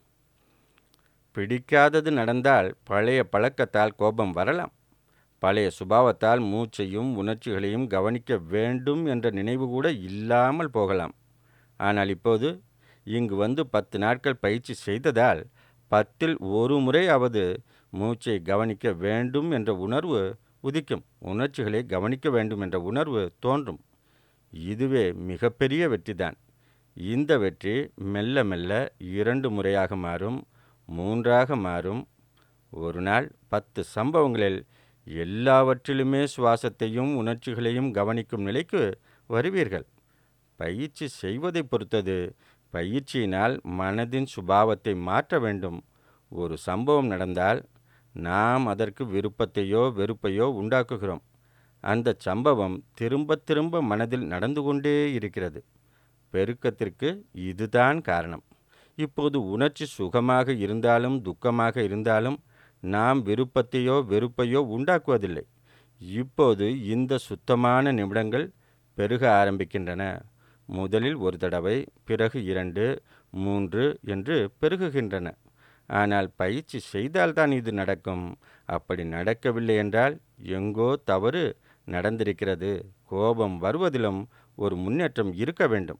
பிடிக்காதது நடந்தால் பழைய பழக்கத்தால் கோபம் வரலாம் பழைய சுபாவத்தால் மூச்சையும் உணர்ச்சிகளையும் கவனிக்க வேண்டும் என்ற நினைவு கூட இல்லாமல் போகலாம் ஆனால் இப்போது இங்கு வந்து பத்து நாட்கள் பயிற்சி செய்ததால் பத்தில் ஒரு முறையாவது மூச்சை கவனிக்க வேண்டும் என்ற உணர்வு உதிக்கும் உணர்ச்சிகளை கவனிக்க வேண்டும் என்ற உணர்வு தோன்றும் இதுவே மிகப்பெரிய வெற்றிதான் இந்த வெற்றி மெல்ல மெல்ல இரண்டு முறையாக மாறும் மூன்றாக மாறும் ஒரு நாள் பத்து சம்பவங்களில் எல்லாவற்றிலுமே சுவாசத்தையும் உணர்ச்சிகளையும் கவனிக்கும் நிலைக்கு வருவீர்கள் பயிற்சி செய்வதை பொறுத்தது பயிற்சியினால் மனதின் சுபாவத்தை மாற்ற வேண்டும் ஒரு சம்பவம் நடந்தால் நாம் அதற்கு விருப்பத்தையோ வெறுப்பையோ உண்டாக்குகிறோம் அந்த சம்பவம் திரும்ப திரும்ப மனதில் நடந்து கொண்டே இருக்கிறது பெருக்கத்திற்கு இதுதான் காரணம் இப்போது உணர்ச்சி சுகமாக இருந்தாலும் துக்கமாக இருந்தாலும் நாம் விருப்பத்தையோ வெறுப்பையோ உண்டாக்குவதில்லை இப்போது இந்த சுத்தமான நிமிடங்கள் பெருக ஆரம்பிக்கின்றன முதலில் ஒரு தடவை பிறகு இரண்டு மூன்று என்று பெருகுகின்றன ஆனால் பயிற்சி செய்தால்தான் இது நடக்கும் அப்படி நடக்கவில்லை என்றால் எங்கோ தவறு நடந்திருக்கிறது கோபம் வருவதிலும் ஒரு முன்னேற்றம் இருக்க வேண்டும்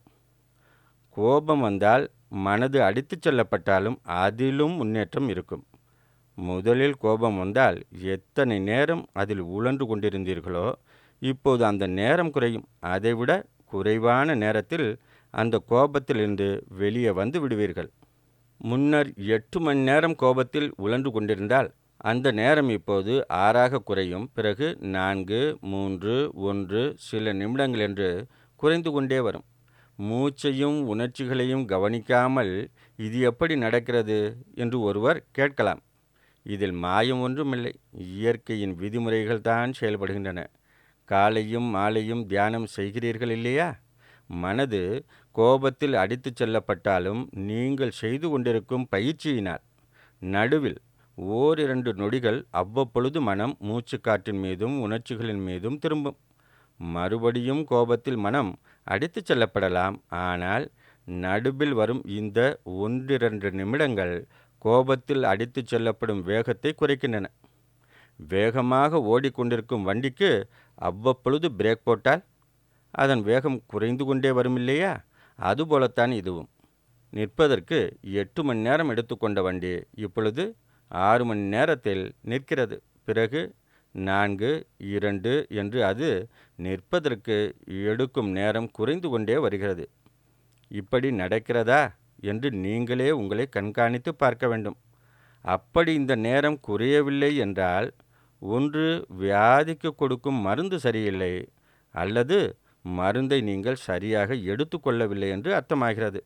கோபம் வந்தால் மனது அடித்துச் செல்லப்பட்டாலும் அதிலும் முன்னேற்றம் இருக்கும் முதலில் கோபம் வந்தால் எத்தனை நேரம் அதில் உழன்று கொண்டிருந்தீர்களோ இப்போது அந்த நேரம் குறையும் அதைவிட குறைவான நேரத்தில் அந்த கோபத்திலிருந்து வெளியே வந்து விடுவீர்கள் முன்னர் எட்டு மணி நேரம் கோபத்தில் உழன்று கொண்டிருந்தால் அந்த நேரம் இப்போது ஆறாக குறையும் பிறகு நான்கு மூன்று ஒன்று சில நிமிடங்கள் என்று குறைந்து கொண்டே வரும் மூச்சையும் உணர்ச்சிகளையும் கவனிக்காமல் இது எப்படி நடக்கிறது என்று ஒருவர் கேட்கலாம் இதில் மாயம் ஒன்றுமில்லை இயற்கையின் விதிமுறைகள் தான் செயல்படுகின்றன காலையும் மாலையும் தியானம் செய்கிறீர்கள் இல்லையா மனது கோபத்தில் அடித்துச் செல்லப்பட்டாலும் நீங்கள் செய்து கொண்டிருக்கும் பயிற்சியினால் நடுவில் ஓரிரண்டு நொடிகள் அவ்வப்பொழுது மனம் மூச்சுக்காற்றின் மீதும் உணர்ச்சிகளின் மீதும் திரும்பும் மறுபடியும் கோபத்தில் மனம் அடித்துச் செல்லப்படலாம் ஆனால் நடுவில் வரும் இந்த ஒன்றிரண்டு நிமிடங்கள் கோபத்தில் அடித்துச் செல்லப்படும் வேகத்தை குறைக்கின்றன வேகமாக ஓடிக்கொண்டிருக்கும் வண்டிக்கு அவ்வப்பொழுது பிரேக் போட்டால் அதன் வேகம் குறைந்து கொண்டே வரும் இல்லையா அதுபோலத்தான் இதுவும் நிற்பதற்கு எட்டு மணி நேரம் எடுத்துக்கொண்ட வண்டி இப்பொழுது ஆறு மணி நேரத்தில் நிற்கிறது பிறகு நான்கு இரண்டு என்று அது நிற்பதற்கு எடுக்கும் நேரம் குறைந்து கொண்டே வருகிறது இப்படி நடக்கிறதா என்று நீங்களே உங்களை கண்காணித்து பார்க்க வேண்டும் அப்படி இந்த நேரம் குறையவில்லை என்றால் ஒன்று வியாதிக்கு கொடுக்கும் மருந்து சரியில்லை அல்லது மருந்தை நீங்கள் சரியாக எடுத்துக்கொள்ளவில்லை என்று அர்த்தமாகிறது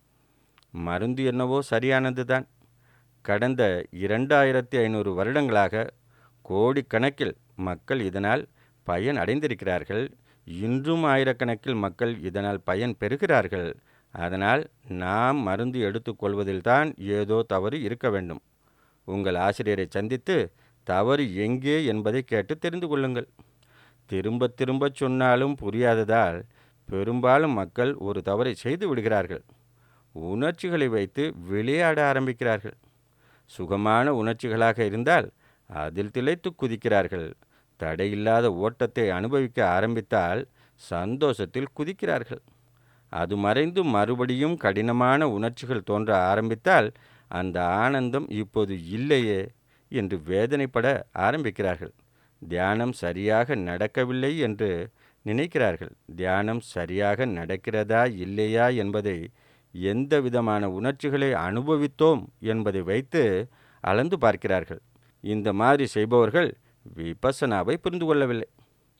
மருந்து என்னவோ சரியானது தான் கடந்த இரண்டாயிரத்தி ஐநூறு வருடங்களாக கோடிக்கணக்கில் மக்கள் இதனால் பயன் அடைந்திருக்கிறார்கள் இன்றும் ஆயிரக்கணக்கில் மக்கள் இதனால் பயன் பெறுகிறார்கள் அதனால் நாம் மருந்து எடுத்துக்கொள்வதில்தான் ஏதோ தவறு இருக்க வேண்டும் உங்கள் ஆசிரியரை சந்தித்து தவறு எங்கே என்பதை கேட்டு தெரிந்து கொள்ளுங்கள் திரும்ப திரும்ப சொன்னாலும் புரியாததால் பெரும்பாலும் மக்கள் ஒரு தவறை செய்து விடுகிறார்கள் உணர்ச்சிகளை வைத்து விளையாட ஆரம்பிக்கிறார்கள் சுகமான உணர்ச்சிகளாக இருந்தால் அதில் திளைத்து குதிக்கிறார்கள் தடையில்லாத ஓட்டத்தை அனுபவிக்க ஆரம்பித்தால் சந்தோஷத்தில் குதிக்கிறார்கள் அது மறைந்து மறுபடியும் கடினமான உணர்ச்சிகள் தோன்ற ஆரம்பித்தால் அந்த ஆனந்தம் இப்போது இல்லையே என்று வேதனைப்பட ஆரம்பிக்கிறார்கள் தியானம் சரியாக நடக்கவில்லை என்று நினைக்கிறார்கள் தியானம் சரியாக நடக்கிறதா இல்லையா என்பதை எந்த விதமான உணர்ச்சிகளை அனுபவித்தோம் என்பதை வைத்து அளந்து பார்க்கிறார்கள் இந்த மாதிரி செய்பவர்கள் விபசனாவை புரிந்து கொள்ளவில்லை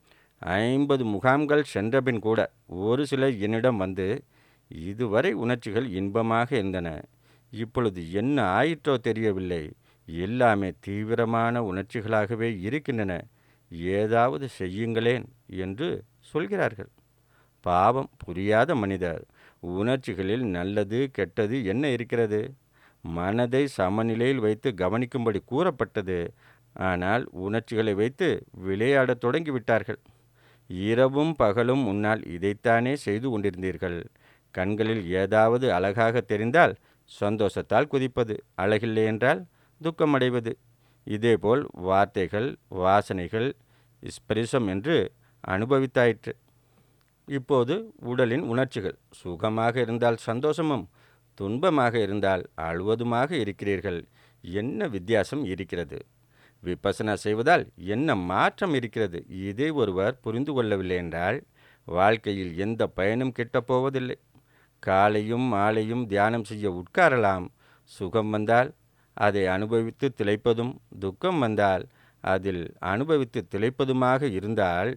ஐம்பது முகாம்கள் சென்றபின் கூட ஒரு சிலர் என்னிடம் வந்து இதுவரை உணர்ச்சிகள் இன்பமாக இருந்தன இப்பொழுது என்ன ஆயிற்றோ தெரியவில்லை எல்லாமே தீவிரமான உணர்ச்சிகளாகவே இருக்கின்றன ஏதாவது செய்யுங்களேன் என்று சொல்கிறார்கள் பாவம் புரியாத மனிதர் உணர்ச்சிகளில் நல்லது கெட்டது என்ன இருக்கிறது மனதை சமநிலையில் வைத்து கவனிக்கும்படி கூறப்பட்டது ஆனால் உணர்ச்சிகளை வைத்து விளையாடத் தொடங்கிவிட்டார்கள் இரவும் பகலும் முன்னால் இதைத்தானே செய்து கொண்டிருந்தீர்கள் கண்களில் ஏதாவது அழகாக தெரிந்தால் சந்தோஷத்தால் குதிப்பது அழகில்லை என்றால் துக்கமடைவது இதேபோல் வார்த்தைகள் வாசனைகள் ஸ்பரிசம் என்று அனுபவித்தாயிற்று இப்போது உடலின் உணர்ச்சிகள் சுகமாக இருந்தால் சந்தோஷமும் துன்பமாக இருந்தால் அழுவதுமாக இருக்கிறீர்கள் என்ன வித்தியாசம் இருக்கிறது விபசனா செய்வதால் என்ன மாற்றம் இருக்கிறது இதை ஒருவர் புரிந்து கொள்ளவில்லை என்றால் வாழ்க்கையில் எந்த பயனும் கிட்டப் போவதில்லை காலையும் மாலையும் தியானம் செய்ய உட்காரலாம் சுகம் வந்தால் அதை அனுபவித்து திளைப்பதும் துக்கம் வந்தால் அதில் அனுபவித்து திளைப்பதுமாக இருந்தால்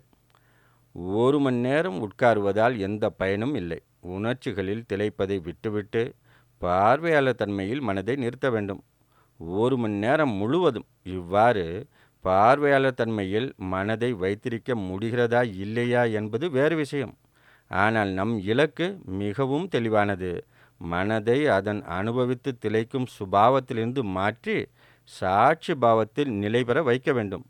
ஒரு மணி நேரம் உட்காருவதால் எந்த பயனும் இல்லை உணர்ச்சிகளில் திளைப்பதை விட்டுவிட்டு பார்வையாளர் தன்மையில் மனதை நிறுத்த வேண்டும் ஒரு மணி நேரம் முழுவதும் இவ்வாறு பார்வையாளர் தன்மையில் மனதை வைத்திருக்க முடிகிறதா இல்லையா என்பது வேறு விஷயம் ஆனால் நம் இலக்கு மிகவும் தெளிவானது மனதை அதன் அனுபவித்து திளைக்கும் சுபாவத்திலிருந்து மாற்றி சாட்சி பாவத்தில் நிலை பெற வைக்க வேண்டும்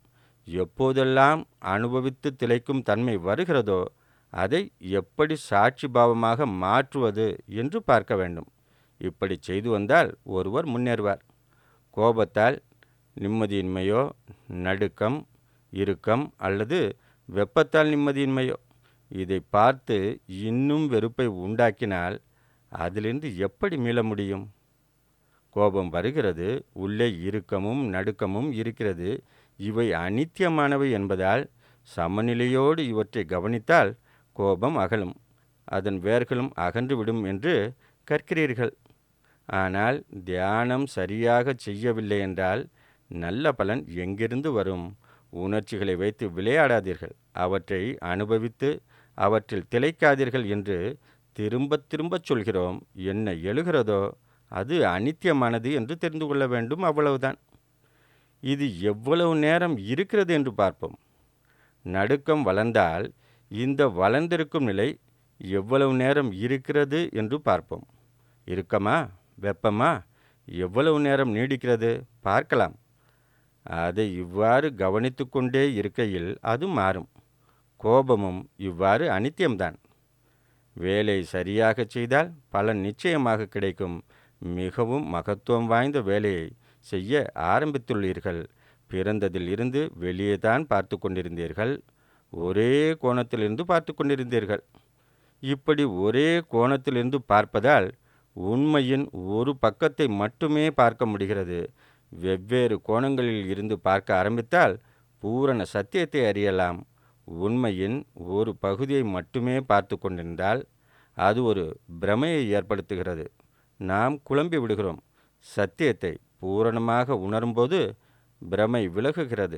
எப்போதெல்லாம் அனுபவித்து திளைக்கும் தன்மை வருகிறதோ அதை எப்படி சாட்சி பாவமாக மாற்றுவது என்று பார்க்க வேண்டும் இப்படி செய்து வந்தால் ஒருவர் முன்னேறுவார் கோபத்தால் நிம்மதியின்மையோ நடுக்கம் இறுக்கம் அல்லது வெப்பத்தால் நிம்மதியின்மையோ இதை பார்த்து இன்னும் வெறுப்பை உண்டாக்கினால் அதிலிருந்து எப்படி மீள முடியும் கோபம் வருகிறது உள்ளே இறுக்கமும் நடுக்கமும் இருக்கிறது இவை அனித்தியமானவை என்பதால் சமநிலையோடு இவற்றை கவனித்தால் கோபம் அகலும் அதன் வேர்களும் அகன்றுவிடும் என்று கற்கிறீர்கள் ஆனால் தியானம் சரியாக செய்யவில்லை என்றால் நல்ல பலன் எங்கிருந்து வரும் உணர்ச்சிகளை வைத்து விளையாடாதீர்கள் அவற்றை அனுபவித்து அவற்றில் திளைக்காதீர்கள் என்று திரும்ப திரும்பச் சொல்கிறோம் என்ன எழுகிறதோ அது அனித்தியமானது என்று தெரிந்து கொள்ள வேண்டும் அவ்வளவுதான் இது எவ்வளவு நேரம் இருக்கிறது என்று பார்ப்போம் நடுக்கம் வளர்ந்தால் இந்த வளர்ந்திருக்கும் நிலை எவ்வளவு நேரம் இருக்கிறது என்று பார்ப்போம் இறுக்கமா வெப்பமா எவ்வளவு நேரம் நீடிக்கிறது பார்க்கலாம் அதை இவ்வாறு கவனித்து கொண்டே இருக்கையில் அது மாறும் கோபமும் இவ்வாறு அனித்தியம்தான் வேலை சரியாக செய்தால் பலன் நிச்சயமாக கிடைக்கும் மிகவும் மகத்துவம் வாய்ந்த வேலையை செய்ய ஆரம்பித்துள்ளீர்கள் பிறந்ததில் இருந்து வெளியே தான் பார்த்து கொண்டிருந்தீர்கள் ஒரே கோணத்திலிருந்து பார்த்து கொண்டிருந்தீர்கள் இப்படி ஒரே கோணத்திலிருந்து பார்ப்பதால் உண்மையின் ஒரு பக்கத்தை மட்டுமே பார்க்க முடிகிறது வெவ்வேறு கோணங்களில் இருந்து பார்க்க ஆரம்பித்தால் பூரண சத்தியத்தை அறியலாம் உண்மையின் ஒரு பகுதியை மட்டுமே பார்த்து கொண்டிருந்தால் அது ஒரு பிரமையை ஏற்படுத்துகிறது நாம் குழம்பி விடுகிறோம் சத்தியத்தை பூரணமாக உணரும்போது பிரமை விலகுகிறது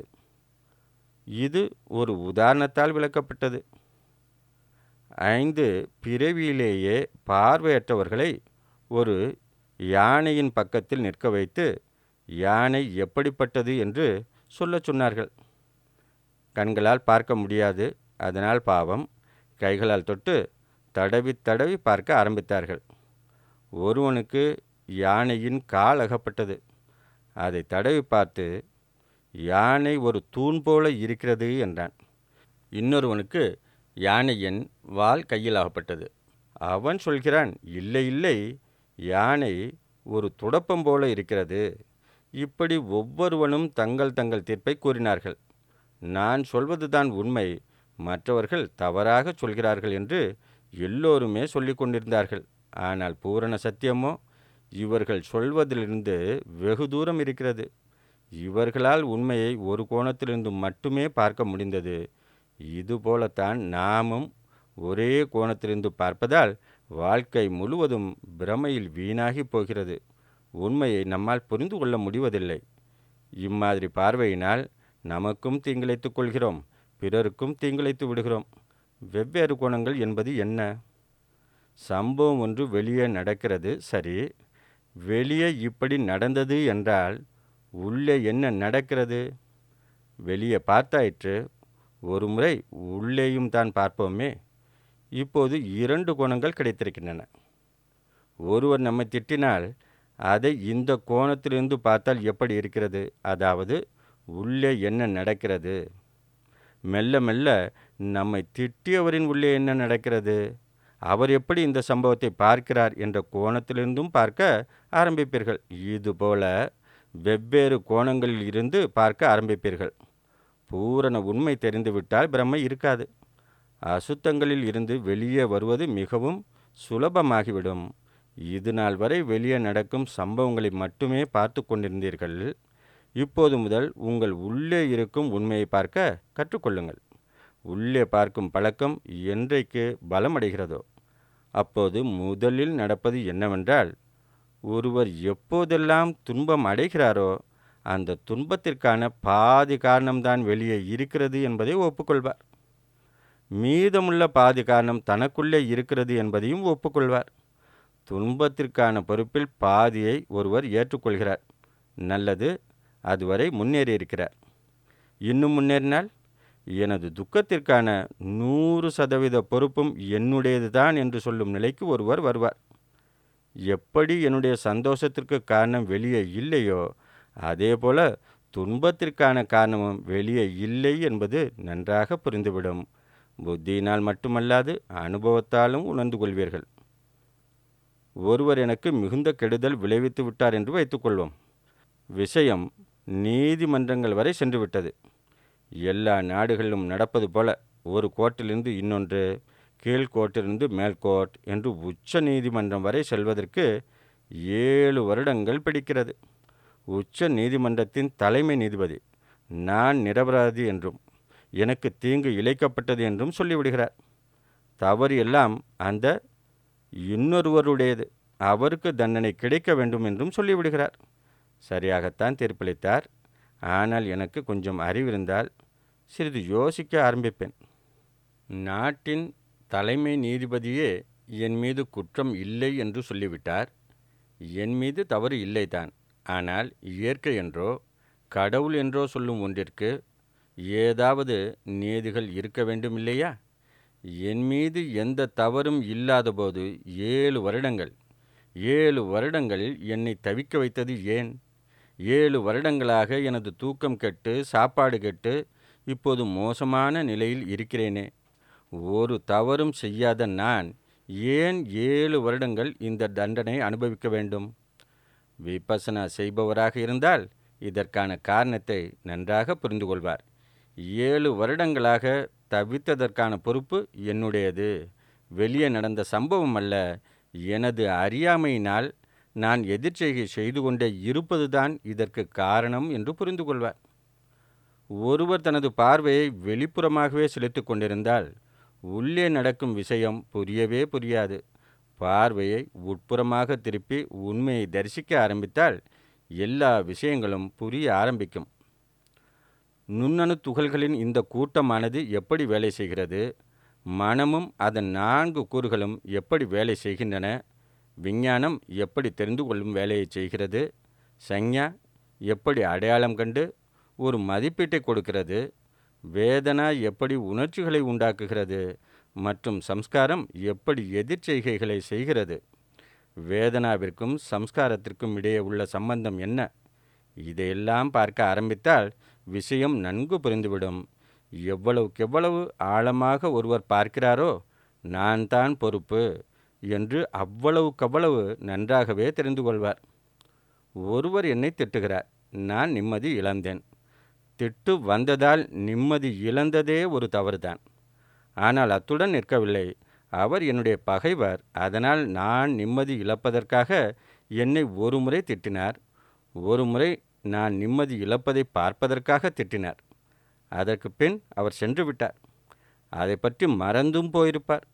இது ஒரு உதாரணத்தால் விளக்கப்பட்டது ஐந்து பிறவியிலேயே பார்வையற்றவர்களை ஒரு யானையின் பக்கத்தில் நிற்க வைத்து யானை எப்படிப்பட்டது என்று சொல்லச் சொன்னார்கள் கண்களால் பார்க்க முடியாது அதனால் பாவம் கைகளால் தொட்டு தடவி தடவி பார்க்க ஆரம்பித்தார்கள் ஒருவனுக்கு யானையின் கால் அகப்பட்டது அதை தடவி பார்த்து யானை ஒரு தூண் போல இருக்கிறது என்றான் இன்னொருவனுக்கு யானையின் வால் கையில் ஆகப்பட்டது அவன் சொல்கிறான் இல்லை இல்லை யானை ஒரு துடப்பம் போல இருக்கிறது இப்படி ஒவ்வொருவனும் தங்கள் தங்கள் தீர்ப்பை கூறினார்கள் நான் சொல்வதுதான் உண்மை மற்றவர்கள் தவறாக சொல்கிறார்கள் என்று எல்லோருமே சொல்லிக் கொண்டிருந்தார்கள் ஆனால் பூரண சத்தியமோ இவர்கள் சொல்வதிலிருந்து வெகு தூரம் இருக்கிறது இவர்களால் உண்மையை ஒரு கோணத்திலிருந்து மட்டுமே பார்க்க முடிந்தது இதுபோலத்தான் நாமும் ஒரே கோணத்திலிருந்து பார்ப்பதால் வாழ்க்கை முழுவதும் பிரமையில் வீணாகி போகிறது உண்மையை நம்மால் புரிந்து கொள்ள முடிவதில்லை இம்மாதிரி பார்வையினால் நமக்கும் தீங்கிழைத்துக் கொள்கிறோம் பிறருக்கும் தீங்கிழைத்து விடுகிறோம் வெவ்வேறு கோணங்கள் என்பது என்ன சம்பவம் ஒன்று வெளியே நடக்கிறது சரி வெளியே இப்படி நடந்தது என்றால் உள்ளே என்ன நடக்கிறது வெளியே பார்த்தாயிற்று ஒரு முறை உள்ளேயும் தான் பார்ப்போமே இப்போது இரண்டு கோணங்கள் கிடைத்திருக்கின்றன ஒருவர் நம்மை திட்டினால் அதை இந்த கோணத்திலிருந்து பார்த்தால் எப்படி இருக்கிறது அதாவது உள்ளே என்ன நடக்கிறது மெல்ல மெல்ல நம்மை திட்டியவரின் உள்ளே என்ன நடக்கிறது அவர் எப்படி இந்த சம்பவத்தை பார்க்கிறார் என்ற கோணத்திலிருந்தும் பார்க்க ஆரம்பிப்பீர்கள் இதுபோல வெவ்வேறு கோணங்களில் இருந்து பார்க்க ஆரம்பிப்பீர்கள் பூரண உண்மை தெரிந்துவிட்டால் பிரம்மை இருக்காது அசுத்தங்களில் இருந்து வெளியே வருவது மிகவும் சுலபமாகிவிடும் இது நாள் வரை வெளியே நடக்கும் சம்பவங்களை மட்டுமே பார்த்து கொண்டிருந்தீர்கள் இப்போது முதல் உங்கள் உள்ளே இருக்கும் உண்மையை பார்க்க கற்றுக்கொள்ளுங்கள் உள்ளே பார்க்கும் பழக்கம் என்றைக்கு பலமடைகிறதோ அப்போது முதலில் நடப்பது என்னவென்றால் ஒருவர் எப்போதெல்லாம் துன்பம் அடைகிறாரோ அந்த துன்பத்திற்கான பாதி காரணம்தான் வெளியே இருக்கிறது என்பதை ஒப்புக்கொள்வார் மீதமுள்ள பாதி காரணம் தனக்குள்ளே இருக்கிறது என்பதையும் ஒப்புக்கொள்வார் துன்பத்திற்கான பொறுப்பில் பாதியை ஒருவர் ஏற்றுக்கொள்கிறார் நல்லது அதுவரை முன்னேறி இருக்கிறார் இன்னும் முன்னேறினால் எனது துக்கத்திற்கான நூறு சதவீத பொறுப்பும் என்னுடையது தான் என்று சொல்லும் நிலைக்கு ஒருவர் வருவார் எப்படி என்னுடைய சந்தோஷத்திற்கு காரணம் வெளியே இல்லையோ அதே போல துன்பத்திற்கான காரணமும் வெளியே இல்லை என்பது நன்றாக புரிந்துவிடும் புத்தியினால் மட்டுமல்லாது அனுபவத்தாலும் உணர்ந்து கொள்வீர்கள் ஒருவர் எனக்கு மிகுந்த கெடுதல் விளைவித்து விட்டார் என்று வைத்துக்கொள்வோம் விஷயம் நீதிமன்றங்கள் வரை சென்று விட்டது எல்லா நாடுகளிலும் நடப்பது போல ஒரு கோர்ட்டிலிருந்து இன்னொன்று கீழ்கோர்ட்டிலிருந்து மேல்கோர்ட் என்று உச்ச நீதிமன்றம் வரை செல்வதற்கு ஏழு வருடங்கள் பிடிக்கிறது உச்ச நீதிமன்றத்தின் தலைமை நீதிபதி நான் நிரபராதி என்றும் எனக்கு தீங்கு இழைக்கப்பட்டது என்றும் சொல்லிவிடுகிறார் தவறு எல்லாம் அந்த இன்னொருவருடையது அவருக்கு தண்டனை கிடைக்க வேண்டும் என்றும் சொல்லிவிடுகிறார் சரியாகத்தான் தீர்ப்பளித்தார் ஆனால் எனக்கு கொஞ்சம் அறிவிருந்தால் சிறிது யோசிக்க ஆரம்பிப்பேன் நாட்டின் தலைமை நீதிபதியே என் மீது குற்றம் இல்லை என்று சொல்லிவிட்டார் என் மீது தவறு இல்லைதான் ஆனால் இயற்கை என்றோ கடவுள் என்றோ சொல்லும் ஒன்றிற்கு ஏதாவது நீதிகள் இருக்க வேண்டும் இல்லையா என் மீது எந்த தவறும் இல்லாதபோது ஏழு வருடங்கள் ஏழு வருடங்கள் என்னை தவிக்க வைத்தது ஏன் ஏழு வருடங்களாக எனது தூக்கம் கெட்டு சாப்பாடு கெட்டு இப்போது மோசமான நிலையில் இருக்கிறேனே ஒரு தவறும் செய்யாத நான் ஏன் ஏழு வருடங்கள் இந்த தண்டனை அனுபவிக்க வேண்டும் விபசனா செய்பவராக இருந்தால் இதற்கான காரணத்தை நன்றாக புரிந்து கொள்வார் ஏழு வருடங்களாக தவித்ததற்கான பொறுப்பு என்னுடையது வெளியே நடந்த சம்பவம் அல்ல எனது அறியாமையினால் நான் எதிர்ச்செய்கை செய்து கொண்டே இருப்பதுதான் இதற்கு காரணம் என்று புரிந்து கொள்வார் ஒருவர் தனது பார்வையை வெளிப்புறமாகவே செலுத்திக் கொண்டிருந்தால் உள்ளே நடக்கும் விஷயம் புரியவே புரியாது பார்வையை உட்புறமாக திருப்பி உண்மையை தரிசிக்க ஆரம்பித்தால் எல்லா விஷயங்களும் புரிய ஆரம்பிக்கும் நுண்ணணு துகள்களின் இந்த கூட்டமானது எப்படி வேலை செய்கிறது மனமும் அதன் நான்கு கூறுகளும் எப்படி வேலை செய்கின்றன விஞ்ஞானம் எப்படி தெரிந்து கொள்ளும் வேலையை செய்கிறது சஞ்ஞா எப்படி அடையாளம் கண்டு ஒரு மதிப்பீட்டை கொடுக்கிறது வேதனா எப்படி உணர்ச்சிகளை உண்டாக்குகிறது மற்றும் சம்ஸ்காரம் எப்படி எதிர்ச்செய்கைகளை செய்கிறது வேதனாவிற்கும் சம்ஸ்காரத்திற்கும் இடையே உள்ள சம்பந்தம் என்ன இதையெல்லாம் பார்க்க ஆரம்பித்தால் விஷயம் நன்கு புரிந்துவிடும் எவ்வளவுக்கெவ்வளவு ஆழமாக ஒருவர் பார்க்கிறாரோ நான் தான் பொறுப்பு என்று அவ்வளவுக்கவ்வளவு நன்றாகவே தெரிந்து கொள்வார் ஒருவர் என்னை திட்டுகிறார் நான் நிம்மதி இழந்தேன் திட்டு வந்ததால் நிம்மதி இழந்ததே ஒரு தவறுதான் ஆனால் அத்துடன் நிற்கவில்லை அவர் என்னுடைய பகைவர் அதனால் நான் நிம்மதி இழப்பதற்காக என்னை ஒரு முறை திட்டினார் ஒரு முறை நான் நிம்மதி இழப்பதை பார்ப்பதற்காக திட்டினார் அதற்கு பின் அவர் சென்று விட்டார் அதை பற்றி மறந்தும் போயிருப்பார்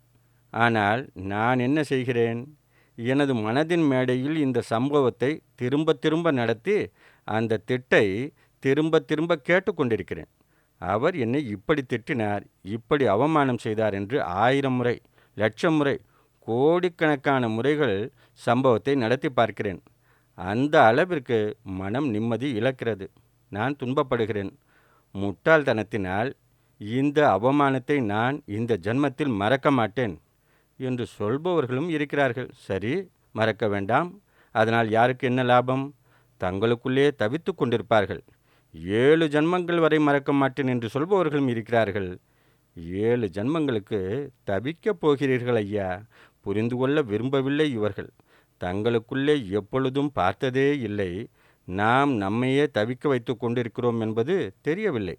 ஆனால் நான் என்ன செய்கிறேன் எனது மனதின் மேடையில் இந்த சம்பவத்தை திரும்ப திரும்ப நடத்தி அந்த திட்டை திரும்ப திரும்ப கேட்டுக்கொண்டிருக்கிறேன் அவர் என்னை இப்படி திட்டினார் இப்படி அவமானம் செய்தார் என்று ஆயிரம் முறை லட்சம் முறை கோடிக்கணக்கான முறைகள் சம்பவத்தை நடத்தி பார்க்கிறேன் அந்த அளவிற்கு மனம் நிம்மதி இழக்கிறது நான் துன்பப்படுகிறேன் முட்டாள்தனத்தினால் இந்த அவமானத்தை நான் இந்த ஜன்மத்தில் மறக்க மாட்டேன் என்று சொல்பவர்களும் இருக்கிறார்கள் சரி மறக்க வேண்டாம் அதனால் யாருக்கு என்ன லாபம் தங்களுக்குள்ளே தவித்து கொண்டிருப்பார்கள் ஏழு ஜன்மங்கள் வரை மறக்க மாட்டேன் என்று சொல்பவர்களும் இருக்கிறார்கள் ஏழு ஜன்மங்களுக்கு தவிக்கப் போகிறீர்கள் ஐயா புரிந்து கொள்ள விரும்பவில்லை இவர்கள் தங்களுக்குள்ளே எப்பொழுதும் பார்த்ததே இல்லை நாம் நம்மையே தவிக்க வைத்து கொண்டிருக்கிறோம் என்பது தெரியவில்லை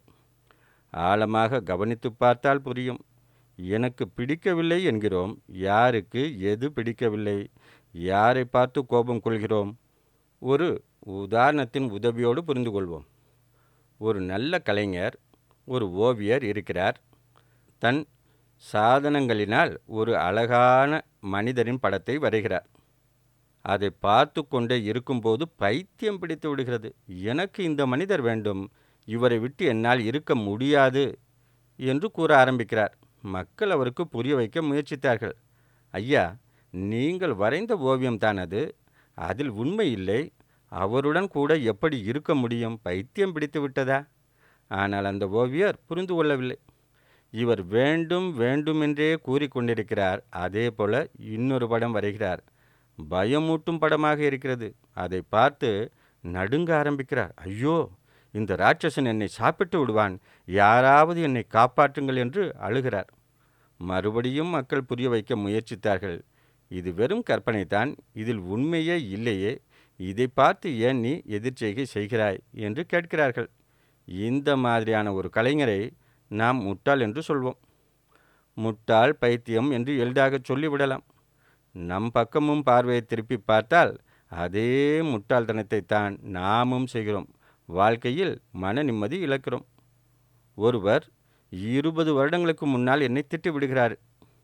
ஆழமாக கவனித்து பார்த்தால் புரியும் எனக்கு பிடிக்கவில்லை என்கிறோம் யாருக்கு எது பிடிக்கவில்லை யாரை பார்த்து கோபம் கொள்கிறோம் ஒரு உதாரணத்தின் உதவியோடு புரிந்து கொள்வோம் ஒரு நல்ல கலைஞர் ஒரு ஓவியர் இருக்கிறார் தன் சாதனங்களினால் ஒரு அழகான மனிதரின் படத்தை வரைகிறார் அதை பார்த்து கொண்டே இருக்கும்போது பைத்தியம் பிடித்து விடுகிறது எனக்கு இந்த மனிதர் வேண்டும் இவரை விட்டு என்னால் இருக்க முடியாது என்று கூற ஆரம்பிக்கிறார் மக்கள் அவருக்கு புரிய வைக்க முயற்சித்தார்கள் ஐயா நீங்கள் வரைந்த ஓவியம்தான் அது அதில் உண்மை இல்லை அவருடன் கூட எப்படி இருக்க முடியும் பைத்தியம் பிடித்து விட்டதா ஆனால் அந்த ஓவியர் புரிந்து கொள்ளவில்லை இவர் வேண்டும் வேண்டுமென்றே கூறிக்கொண்டிருக்கிறார் அதே போல இன்னொரு படம் வரைகிறார் பயமூட்டும் படமாக இருக்கிறது அதை பார்த்து நடுங்க ஆரம்பிக்கிறார் ஐயோ இந்த ராட்சசன் என்னை சாப்பிட்டு விடுவான் யாராவது என்னை காப்பாற்றுங்கள் என்று அழுகிறார் மறுபடியும் மக்கள் புரிய வைக்க முயற்சித்தார்கள் இது வெறும் கற்பனைதான் இதில் உண்மையே இல்லையே இதை பார்த்து ஏன் நீ எதிர்ச்செய்கை செய்கிறாய் என்று கேட்கிறார்கள் இந்த மாதிரியான ஒரு கலைஞரை நாம் முட்டாள் என்று சொல்வோம் முட்டாள் பைத்தியம் என்று எளிதாக சொல்லிவிடலாம் நம் பக்கமும் பார்வையை திருப்பி பார்த்தால் அதே முட்டாள்தனத்தை தான் நாமும் செய்கிறோம் வாழ்க்கையில் மன நிம்மதி இழக்கிறோம் ஒருவர் இருபது வருடங்களுக்கு முன்னால் என்னை திட்டி விடுகிறார்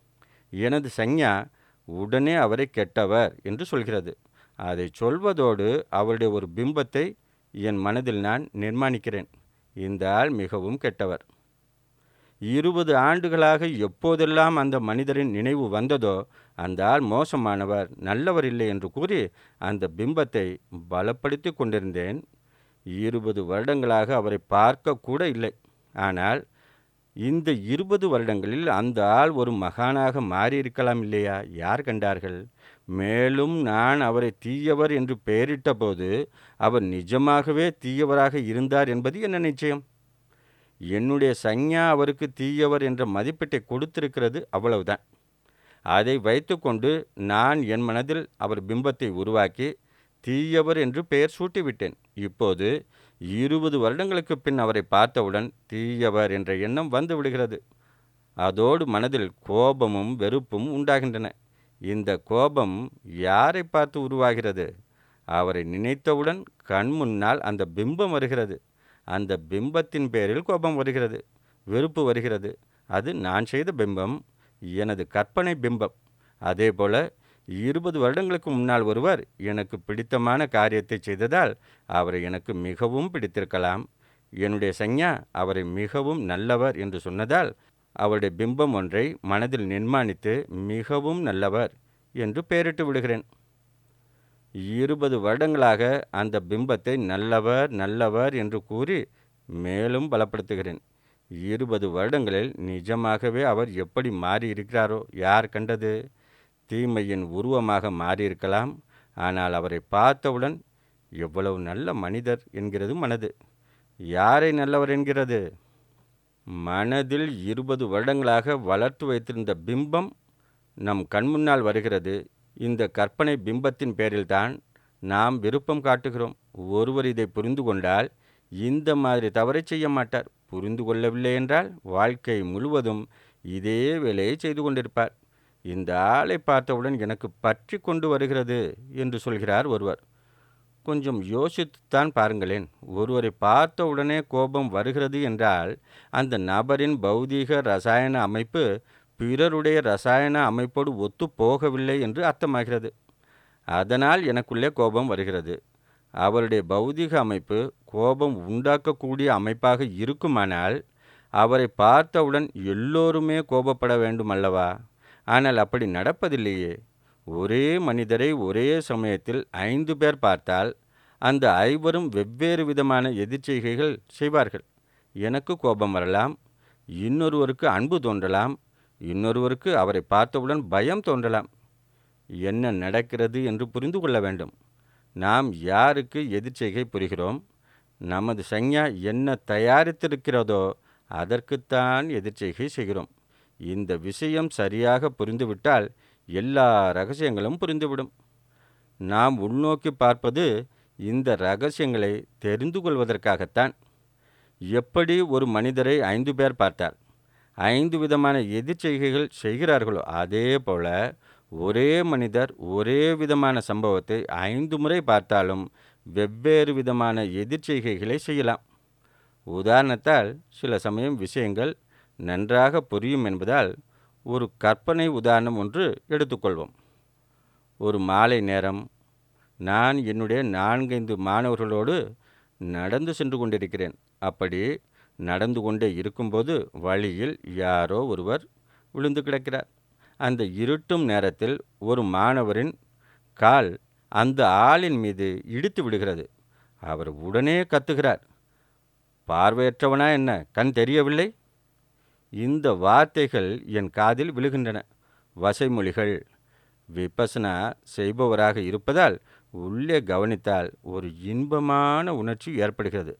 எனது சஞ்ஞா உடனே அவரை கெட்டவர் என்று சொல்கிறது அதை சொல்வதோடு அவருடைய ஒரு பிம்பத்தை என் மனதில் நான் நிர்மாணிக்கிறேன் இந்த ஆள் மிகவும் கெட்டவர் இருபது ஆண்டுகளாக எப்போதெல்லாம் அந்த மனிதரின் நினைவு வந்ததோ அந்த ஆள் மோசமானவர் நல்லவர் இல்லை என்று கூறி அந்த பிம்பத்தை பலப்படுத்தி கொண்டிருந்தேன் இருபது வருடங்களாக அவரை பார்க்க கூட இல்லை ஆனால் இந்த இருபது வருடங்களில் அந்த ஆள் ஒரு மகானாக மாறியிருக்கலாம் இல்லையா யார் கண்டார்கள் மேலும் நான் அவரை தீயவர் என்று பெயரிட்ட போது அவர் நிஜமாகவே தீயவராக இருந்தார் என்பது என்ன நிச்சயம் என்னுடைய சஞ்ஞா அவருக்கு தீயவர் என்ற மதிப்பீட்டை கொடுத்திருக்கிறது அவ்வளவுதான் அதை வைத்துக்கொண்டு நான் என் மனதில் அவர் பிம்பத்தை உருவாக்கி தீயவர் என்று பெயர் சூட்டிவிட்டேன் இப்போது இருபது வருடங்களுக்கு பின் அவரை பார்த்தவுடன் தீயவர் என்ற எண்ணம் வந்து விடுகிறது அதோடு மனதில் கோபமும் வெறுப்பும் உண்டாகின்றன இந்த கோபம் யாரை பார்த்து உருவாகிறது அவரை நினைத்தவுடன் கண் முன்னால் அந்த பிம்பம் வருகிறது அந்த பிம்பத்தின் பேரில் கோபம் வருகிறது வெறுப்பு வருகிறது அது நான் செய்த பிம்பம் எனது கற்பனை பிம்பம் அதே போல இருபது வருடங்களுக்கு முன்னால் ஒருவர் எனக்கு பிடித்தமான காரியத்தை செய்ததால் அவரை எனக்கு மிகவும் பிடித்திருக்கலாம் என்னுடைய சஞ்ஞா அவரை மிகவும் நல்லவர் என்று சொன்னதால் அவருடைய பிம்பம் ஒன்றை மனதில் நிர்மாணித்து மிகவும் நல்லவர் என்று பெயரிட்டு விடுகிறேன் இருபது வருடங்களாக அந்த பிம்பத்தை நல்லவர் நல்லவர் என்று கூறி மேலும் பலப்படுத்துகிறேன் இருபது வருடங்களில் நிஜமாகவே அவர் எப்படி மாறியிருக்கிறாரோ யார் கண்டது தீமையின் உருவமாக மாறியிருக்கலாம் ஆனால் அவரை பார்த்தவுடன் எவ்வளவு நல்ல மனிதர் என்கிறது மனது யாரை நல்லவர் என்கிறது மனதில் இருபது வருடங்களாக வளர்த்து வைத்திருந்த பிம்பம் நம் கண்முன்னால் வருகிறது இந்த கற்பனை பிம்பத்தின் பேரில்தான் நாம் விருப்பம் காட்டுகிறோம் ஒருவர் இதை புரிந்து கொண்டால் இந்த மாதிரி தவறை செய்ய மாட்டார் புரிந்து கொள்ளவில்லை என்றால் வாழ்க்கை முழுவதும் இதே வேலையை செய்து கொண்டிருப்பார் இந்த ஆளை பார்த்தவுடன் எனக்கு பற்றி கொண்டு வருகிறது என்று சொல்கிறார் ஒருவர் கொஞ்சம் யோசித்துத்தான் பாருங்களேன் ஒருவரை பார்த்த உடனே கோபம் வருகிறது என்றால் அந்த நபரின் பௌதீக ரசாயன அமைப்பு பிறருடைய ரசாயன அமைப்போடு ஒத்து போகவில்லை என்று அர்த்தமாகிறது அதனால் எனக்குள்ளே கோபம் வருகிறது அவருடைய பௌதிக அமைப்பு கோபம் உண்டாக்கக்கூடிய அமைப்பாக இருக்குமானால் அவரை பார்த்தவுடன் எல்லோருமே கோபப்பட வேண்டும் அல்லவா ஆனால் அப்படி நடப்பதில்லையே ஒரே மனிதரை ஒரே சமயத்தில் ஐந்து பேர் பார்த்தால் அந்த ஐவரும் வெவ்வேறு விதமான எதிர்ச்செய்கைகள் செய்வார்கள் எனக்கு கோபம் வரலாம் இன்னொருவருக்கு அன்பு தோன்றலாம் இன்னொருவருக்கு அவரை பார்த்தவுடன் பயம் தோன்றலாம் என்ன நடக்கிறது என்று புரிந்து கொள்ள வேண்டும் நாம் யாருக்கு எதிர்ச்செய்கை புரிகிறோம் நமது சஞ்ஞா என்ன தயாரித்திருக்கிறதோ அதற்குத்தான் எதிர்ச்செய்கை செய்கிறோம் இந்த விஷயம் சரியாக புரிந்துவிட்டால் எல்லா ரகசியங்களும் புரிந்துவிடும் நாம் உள்நோக்கி பார்ப்பது இந்த ரகசியங்களை தெரிந்து கொள்வதற்காகத்தான் எப்படி ஒரு மனிதரை ஐந்து பேர் பார்த்தார் ஐந்து விதமான எதிர்ச்செய்கைகள் செய்கிறார்களோ அதே போல ஒரே மனிதர் ஒரே விதமான சம்பவத்தை ஐந்து முறை பார்த்தாலும் வெவ்வேறு விதமான எதிர்ச்செய்கைகளை செய்யலாம் உதாரணத்தால் சில சமயம் விஷயங்கள் நன்றாக புரியும் என்பதால் ஒரு கற்பனை உதாரணம் ஒன்று எடுத்துக்கொள்வோம் ஒரு மாலை நேரம் நான் என்னுடைய நான்கைந்து மாணவர்களோடு நடந்து சென்று கொண்டிருக்கிறேன் அப்படி நடந்து கொண்டே இருக்கும்போது வழியில் யாரோ ஒருவர் விழுந்து கிடக்கிறார் அந்த இருட்டும் நேரத்தில் ஒரு மாணவரின் கால் அந்த ஆளின் மீது இடித்து விடுகிறது அவர் உடனே கத்துகிறார் பார்வையற்றவனா என்ன கண் தெரியவில்லை இந்த வார்த்தைகள் என் காதில் விழுகின்றன வசைமொழிகள் விபசனா செய்பவராக இருப்பதால் உள்ளே கவனித்தால் ஒரு இன்பமான உணர்ச்சி ஏற்படுகிறது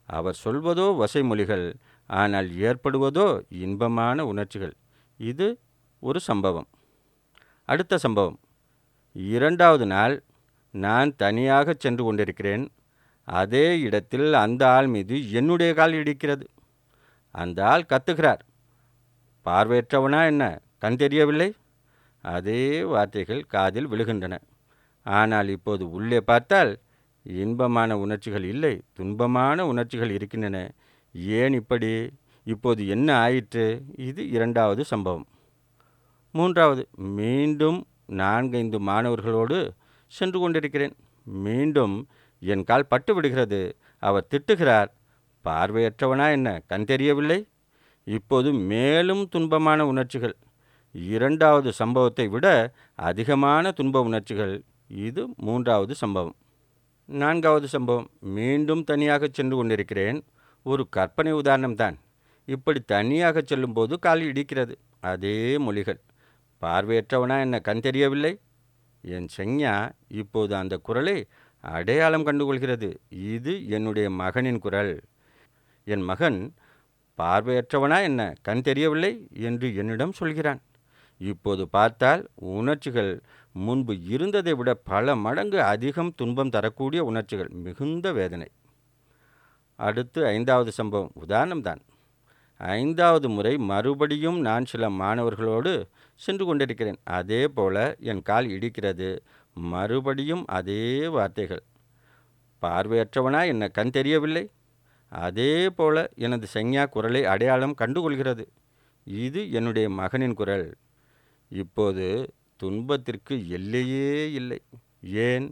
அவர் சொல்வதோ வசைமொழிகள் ஆனால் ஏற்படுவதோ இன்பமான உணர்ச்சிகள் இது ஒரு சம்பவம் அடுத்த சம்பவம் இரண்டாவது நாள் நான் தனியாக சென்று கொண்டிருக்கிறேன் அதே இடத்தில் அந்த ஆள் மீது என்னுடைய கால் இடிக்கிறது அந்த ஆள் கத்துகிறார் பார்வையற்றவனா என்ன கண் தெரியவில்லை அதே வார்த்தைகள் காதில் விழுகின்றன ஆனால் இப்போது உள்ளே பார்த்தால் இன்பமான உணர்ச்சிகள் இல்லை துன்பமான உணர்ச்சிகள் இருக்கின்றன ஏன் இப்படி இப்போது என்ன ஆயிற்று இது இரண்டாவது சம்பவம் மூன்றாவது மீண்டும் நான்கைந்து மாணவர்களோடு சென்று கொண்டிருக்கிறேன் மீண்டும் என் கால் பட்டு விடுகிறது அவர் திட்டுகிறார் பார்வையற்றவனா என்ன கண் தெரியவில்லை இப்போது மேலும் துன்பமான உணர்ச்சிகள் இரண்டாவது சம்பவத்தை விட அதிகமான துன்ப உணர்ச்சிகள் இது மூன்றாவது சம்பவம் நான்காவது சம்பவம் மீண்டும் தனியாக சென்று கொண்டிருக்கிறேன் ஒரு கற்பனை உதாரணம்தான் இப்படி தனியாக செல்லும்போது கால் இடிக்கிறது அதே மொழிகள் பார்வையற்றவனா என்ன கண் தெரியவில்லை என் செஞ்ஞா இப்போது அந்த குரலை அடையாளம் கண்டுகொள்கிறது இது என்னுடைய மகனின் குரல் என் மகன் பார்வையற்றவனா என்ன கண் தெரியவில்லை என்று என்னிடம் சொல்கிறான் இப்போது பார்த்தால் உணர்ச்சிகள் முன்பு இருந்ததை விட பல மடங்கு அதிகம் துன்பம் தரக்கூடிய உணர்ச்சிகள் மிகுந்த வேதனை அடுத்து ஐந்தாவது சம்பவம் உதாரணம்தான் ஐந்தாவது முறை மறுபடியும் நான் சில மாணவர்களோடு சென்று கொண்டிருக்கிறேன் அதே போல என் கால் இடிக்கிறது மறுபடியும் அதே வார்த்தைகள் பார்வையற்றவனா என்ன கண் தெரியவில்லை அதே போல எனது செஞ்ஞா குரலை அடையாளம் கண்டுகொள்கிறது இது என்னுடைய மகனின் குரல் இப்போது துன்பத்திற்கு எல்லையே இல்லை ஏன்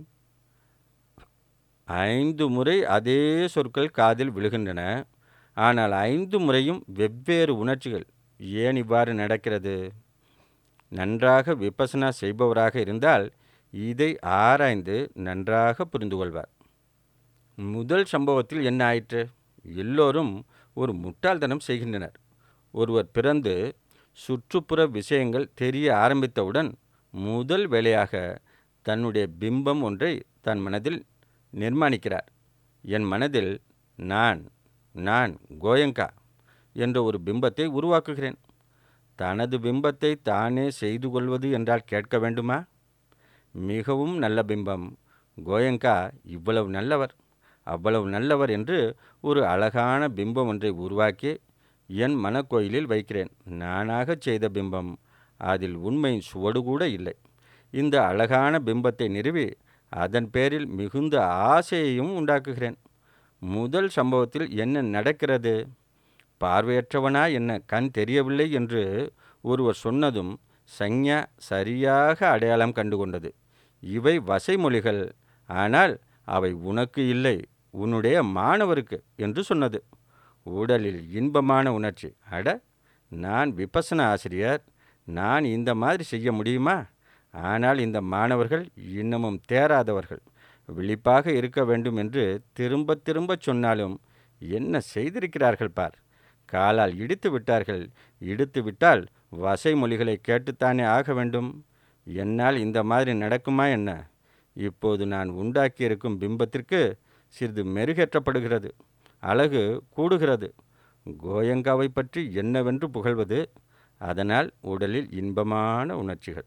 ஐந்து முறை அதே சொற்கள் காதில் விழுகின்றன ஆனால் ஐந்து முறையும் வெவ்வேறு உணர்ச்சிகள் ஏன் இவ்வாறு நடக்கிறது நன்றாக விபசனா செய்பவராக இருந்தால் இதை ஆராய்ந்து நன்றாக புரிந்து கொள்வார் முதல் சம்பவத்தில் என்ன ஆயிற்று எல்லோரும் ஒரு முட்டாள்தனம் செய்கின்றனர் ஒருவர் பிறந்து சுற்றுப்புற விஷயங்கள் தெரிய ஆரம்பித்தவுடன் முதல் வேலையாக தன்னுடைய பிம்பம் ஒன்றை தன் மனதில் நிர்மாணிக்கிறார் என் மனதில் நான் நான் கோயங்கா என்ற ஒரு பிம்பத்தை உருவாக்குகிறேன் தனது பிம்பத்தை தானே செய்து கொள்வது என்றால் கேட்க வேண்டுமா மிகவும் நல்ல பிம்பம் கோயங்கா இவ்வளவு நல்லவர் அவ்வளவு நல்லவர் என்று ஒரு அழகான பிம்பம் ஒன்றை உருவாக்கி என் மனக்கோயிலில் வைக்கிறேன் நானாக செய்த பிம்பம் அதில் உண்மை சுவடு கூட இல்லை இந்த அழகான பிம்பத்தை நிறுவி அதன் பேரில் மிகுந்த ஆசையையும் உண்டாக்குகிறேன் முதல் சம்பவத்தில் என்ன நடக்கிறது பார்வையற்றவனா என்ன கண் தெரியவில்லை என்று ஒருவர் சொன்னதும் சஞ்ஞா சரியாக அடையாளம் கண்டுகொண்டது இவை வசைமொழிகள் ஆனால் அவை உனக்கு இல்லை உன்னுடைய மாணவருக்கு என்று சொன்னது உடலில் இன்பமான உணர்ச்சி அட நான் விபசன ஆசிரியர் நான் இந்த மாதிரி செய்ய முடியுமா ஆனால் இந்த மாணவர்கள் இன்னமும் தேராதவர்கள் விழிப்பாக இருக்க வேண்டும் என்று திரும்ப திரும்ப சொன்னாலும் என்ன செய்திருக்கிறார்கள் பார் காலால் இடித்து விட்டார்கள் இடித்து விட்டால் வசை மொழிகளை கேட்டுத்தானே ஆக வேண்டும் என்னால் இந்த மாதிரி நடக்குமா என்ன இப்போது நான் உண்டாக்கியிருக்கும் பிம்பத்திற்கு சிறிது மெருகேற்றப்படுகிறது அழகு கூடுகிறது கோயங்காவை பற்றி என்னவென்று புகழ்வது அதனால் உடலில் இன்பமான உணர்ச்சிகள்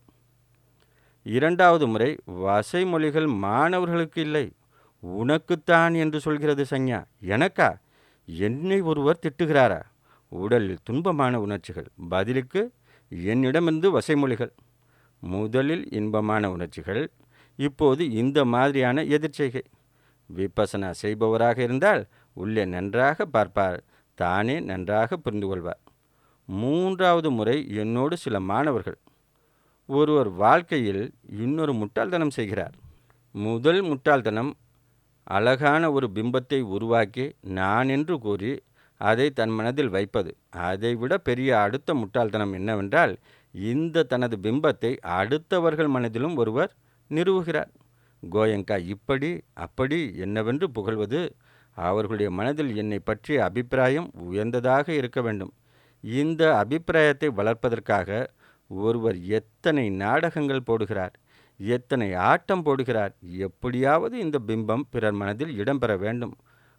இரண்டாவது முறை வசைமொழிகள் மாணவர்களுக்கு இல்லை உனக்குத்தான் என்று சொல்கிறது சஞ்ஞா எனக்கா என்னை ஒருவர் திட்டுகிறாரா உடலில் துன்பமான உணர்ச்சிகள் பதிலுக்கு என்னிடமிருந்து வசைமொழிகள் முதலில் இன்பமான உணர்ச்சிகள் இப்போது இந்த மாதிரியான எதிர்ச்செய்கை விபசனா செய்பவராக இருந்தால் உள்ளே நன்றாக பார்ப்பார் தானே நன்றாக புரிந்து கொள்வார் மூன்றாவது முறை என்னோடு சில மாணவர்கள் ஒருவர் வாழ்க்கையில் இன்னொரு முட்டாள்தனம் செய்கிறார் முதல் முட்டாள்தனம் அழகான ஒரு பிம்பத்தை உருவாக்கி நான் என்று கூறி அதை தன் மனதில் வைப்பது அதைவிட பெரிய அடுத்த முட்டாள்தனம் என்னவென்றால் இந்த தனது பிம்பத்தை அடுத்தவர்கள் மனதிலும் ஒருவர் நிறுவுகிறார் கோயங்கா இப்படி அப்படி என்னவென்று புகழ்வது அவர்களுடைய மனதில் என்னை பற்றிய அபிப்பிராயம் உயர்ந்ததாக இருக்க வேண்டும் இந்த அபிப்பிராயத்தை வளர்ப்பதற்காக ஒருவர் எத்தனை நாடகங்கள் போடுகிறார் எத்தனை ஆட்டம் போடுகிறார் எப்படியாவது இந்த பிம்பம் பிறர் மனதில் இடம்பெற வேண்டும்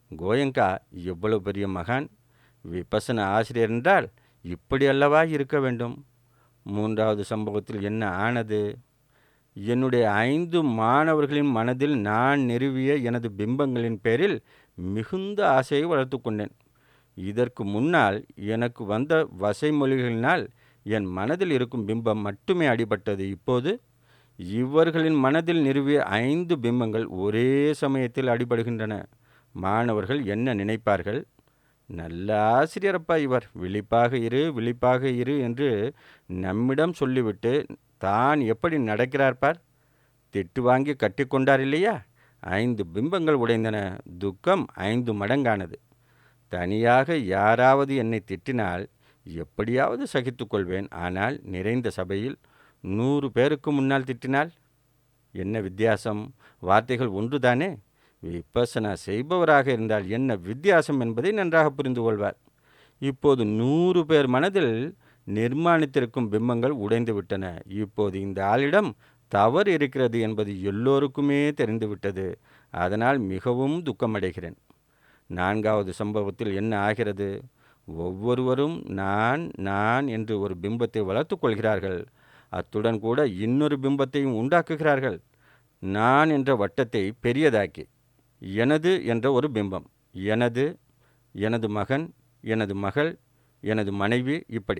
கோயங்கா எவ்வளவு பெரிய மகான் விபசன ஆசிரியர் என்றால் இப்படி அல்லவா இருக்க வேண்டும் மூன்றாவது சம்பவத்தில் என்ன ஆனது என்னுடைய ஐந்து மாணவர்களின் மனதில் நான் நிறுவிய எனது பிம்பங்களின் பேரில் மிகுந்த ஆசையை வளர்த்து கொண்டேன் இதற்கு முன்னால் எனக்கு வந்த வசைமொழிகளினால் என் மனதில் இருக்கும் பிம்பம் மட்டுமே அடிபட்டது இப்போது இவர்களின் மனதில் நிறுவிய ஐந்து பிம்பங்கள் ஒரே சமயத்தில் அடிபடுகின்றன மாணவர்கள் என்ன நினைப்பார்கள் நல்ல ஆசிரியரப்பா இவர் விழிப்பாக இரு விழிப்பாக இரு என்று நம்மிடம் சொல்லிவிட்டு தான் எப்படி நடக்கிறார் பார் திட்டு வாங்கி கட்டிக்கொண்டார் இல்லையா ஐந்து பிம்பங்கள் உடைந்தன துக்கம் ஐந்து மடங்கானது தனியாக யாராவது என்னை திட்டினால் எப்படியாவது சகித்துக்கொள்வேன் ஆனால் நிறைந்த சபையில் நூறு பேருக்கு முன்னால் திட்டினால் என்ன வித்தியாசம் வார்த்தைகள் ஒன்றுதானே விபசனா செய்பவராக இருந்தால் என்ன வித்தியாசம் என்பதை நன்றாக புரிந்து கொள்வார் இப்போது நூறு பேர் மனதில் நிர்மாணித்திருக்கும் பிம்பங்கள் உடைந்து விட்டன இப்போது இந்த ஆளிடம் தவறு இருக்கிறது என்பது எல்லோருக்குமே தெரிந்துவிட்டது அதனால் மிகவும் துக்கமடைகிறேன் நான்காவது சம்பவத்தில் என்ன ஆகிறது ஒவ்வொருவரும் நான் நான் என்று ஒரு பிம்பத்தை வளர்த்து கொள்கிறார்கள் அத்துடன் கூட இன்னொரு பிம்பத்தையும் உண்டாக்குகிறார்கள் நான் என்ற வட்டத்தை பெரியதாக்கி எனது என்ற ஒரு பிம்பம் எனது எனது மகன் எனது மகள் எனது மனைவி இப்படி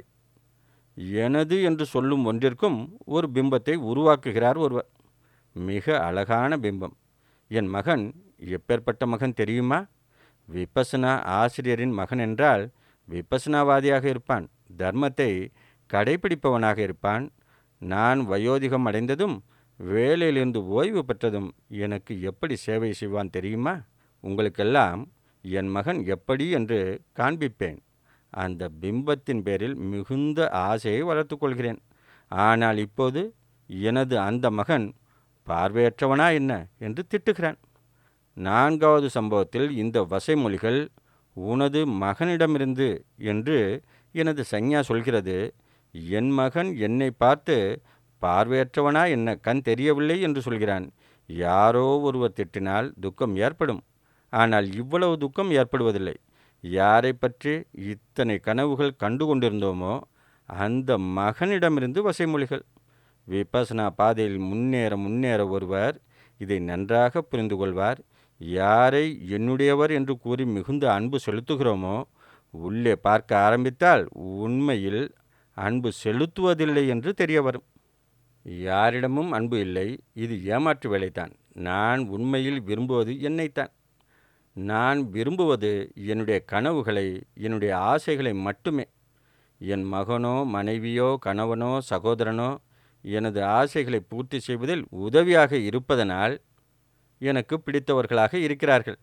எனது என்று சொல்லும் ஒன்றிற்கும் ஒரு பிம்பத்தை உருவாக்குகிறார் ஒருவர் மிக அழகான பிம்பம் என் மகன் எப்பேற்பட்ட மகன் தெரியுமா விபசனா ஆசிரியரின் மகன் என்றால் விபசனாவாதியாக இருப்பான் தர்மத்தை கடைபிடிப்பவனாக இருப்பான் நான் வயோதிகம் அடைந்ததும் வேலையிலிருந்து ஓய்வு பெற்றதும் எனக்கு எப்படி சேவை செய்வான் தெரியுமா உங்களுக்கெல்லாம் என் மகன் எப்படி என்று காண்பிப்பேன் அந்த பிம்பத்தின் பேரில் மிகுந்த ஆசையை வளர்த்து கொள்கிறேன் ஆனால் இப்போது எனது அந்த மகன் பார்வையற்றவனா என்ன என்று திட்டுகிறான் நான்காவது சம்பவத்தில் இந்த வசைமொழிகள் உனது மகனிடமிருந்து என்று எனது சஞ்ஞா சொல்கிறது என் மகன் என்னை பார்த்து பார்வையற்றவனா என்ன கண் தெரியவில்லை என்று சொல்கிறான் யாரோ ஒருவர் திட்டினால் துக்கம் ஏற்படும் ஆனால் இவ்வளவு துக்கம் ஏற்படுவதில்லை யாரை பற்றி இத்தனை கனவுகள் கண்டு கொண்டிருந்தோமோ அந்த மகனிடமிருந்து வசைமொழிகள் விபசனா பாதையில் முன்னேற முன்னேற ஒருவர் இதை நன்றாக புரிந்து கொள்வார் யாரை என்னுடையவர் என்று கூறி மிகுந்த அன்பு செலுத்துகிறோமோ உள்ளே பார்க்க ஆரம்பித்தால் உண்மையில் அன்பு செலுத்துவதில்லை என்று தெரிய வரும் யாரிடமும் அன்பு இல்லை இது ஏமாற்று வேலைத்தான் நான் உண்மையில் விரும்புவது என்னைத்தான் நான் விரும்புவது என்னுடைய கனவுகளை என்னுடைய ஆசைகளை மட்டுமே என் மகனோ மனைவியோ கணவனோ சகோதரனோ எனது ஆசைகளை பூர்த்தி செய்வதில் உதவியாக இருப்பதனால் எனக்கு பிடித்தவர்களாக இருக்கிறார்கள்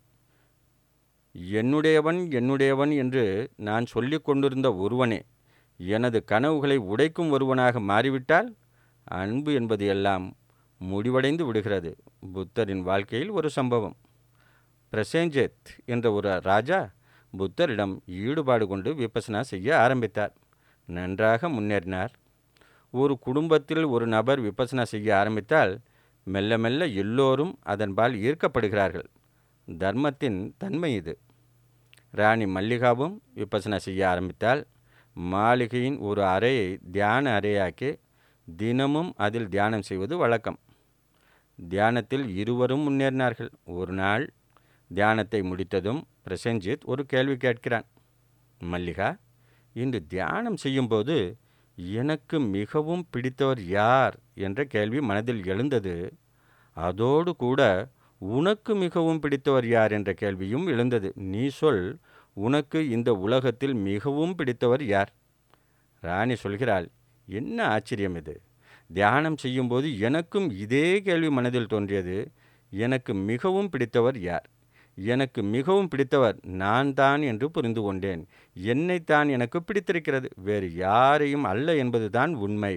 என்னுடையவன் என்னுடையவன் என்று நான் சொல்லிக் கொண்டிருந்த ஒருவனே எனது கனவுகளை உடைக்கும் ஒருவனாக மாறிவிட்டால் அன்பு என்பது எல்லாம் முடிவடைந்து விடுகிறது புத்தரின் வாழ்க்கையில் ஒரு சம்பவம் பிரசேஞ்சேத் என்ற ஒரு ராஜா புத்தரிடம் ஈடுபாடு கொண்டு விபசனா செய்ய ஆரம்பித்தார் நன்றாக முன்னேறினார் ஒரு குடும்பத்தில் ஒரு நபர் விபசனா செய்ய ஆரம்பித்தால் மெல்ல மெல்ல எல்லோரும் அதன்பால் ஈர்க்கப்படுகிறார்கள் தர்மத்தின் தன்மை இது ராணி மல்லிகாவும் விபசனா செய்ய ஆரம்பித்தால் மாளிகையின் ஒரு அறையை தியான அறையாக்கி தினமும் அதில் தியானம் செய்வது வழக்கம் தியானத்தில் இருவரும் முன்னேறினார்கள் ஒரு நாள் தியானத்தை முடித்ததும் பிரசஞ்சித் ஒரு கேள்வி கேட்கிறான் மல்லிகா இன்று தியானம் செய்யும்போது எனக்கு மிகவும் பிடித்தவர் யார் என்ற கேள்வி மனதில் எழுந்தது அதோடு கூட உனக்கு மிகவும் பிடித்தவர் யார் என்ற கேள்வியும் எழுந்தது நீ சொல் உனக்கு இந்த உலகத்தில் மிகவும் பிடித்தவர் யார் ராணி சொல்கிறாள் என்ன ஆச்சரியம் இது தியானம் செய்யும்போது எனக்கும் இதே கேள்வி மனதில் தோன்றியது எனக்கு மிகவும் பிடித்தவர் யார் எனக்கு மிகவும் பிடித்தவர் நான் தான் என்று புரிந்து கொண்டேன் என்னைத்தான் எனக்கு பிடித்திருக்கிறது வேறு யாரையும் அல்ல என்பதுதான் உண்மை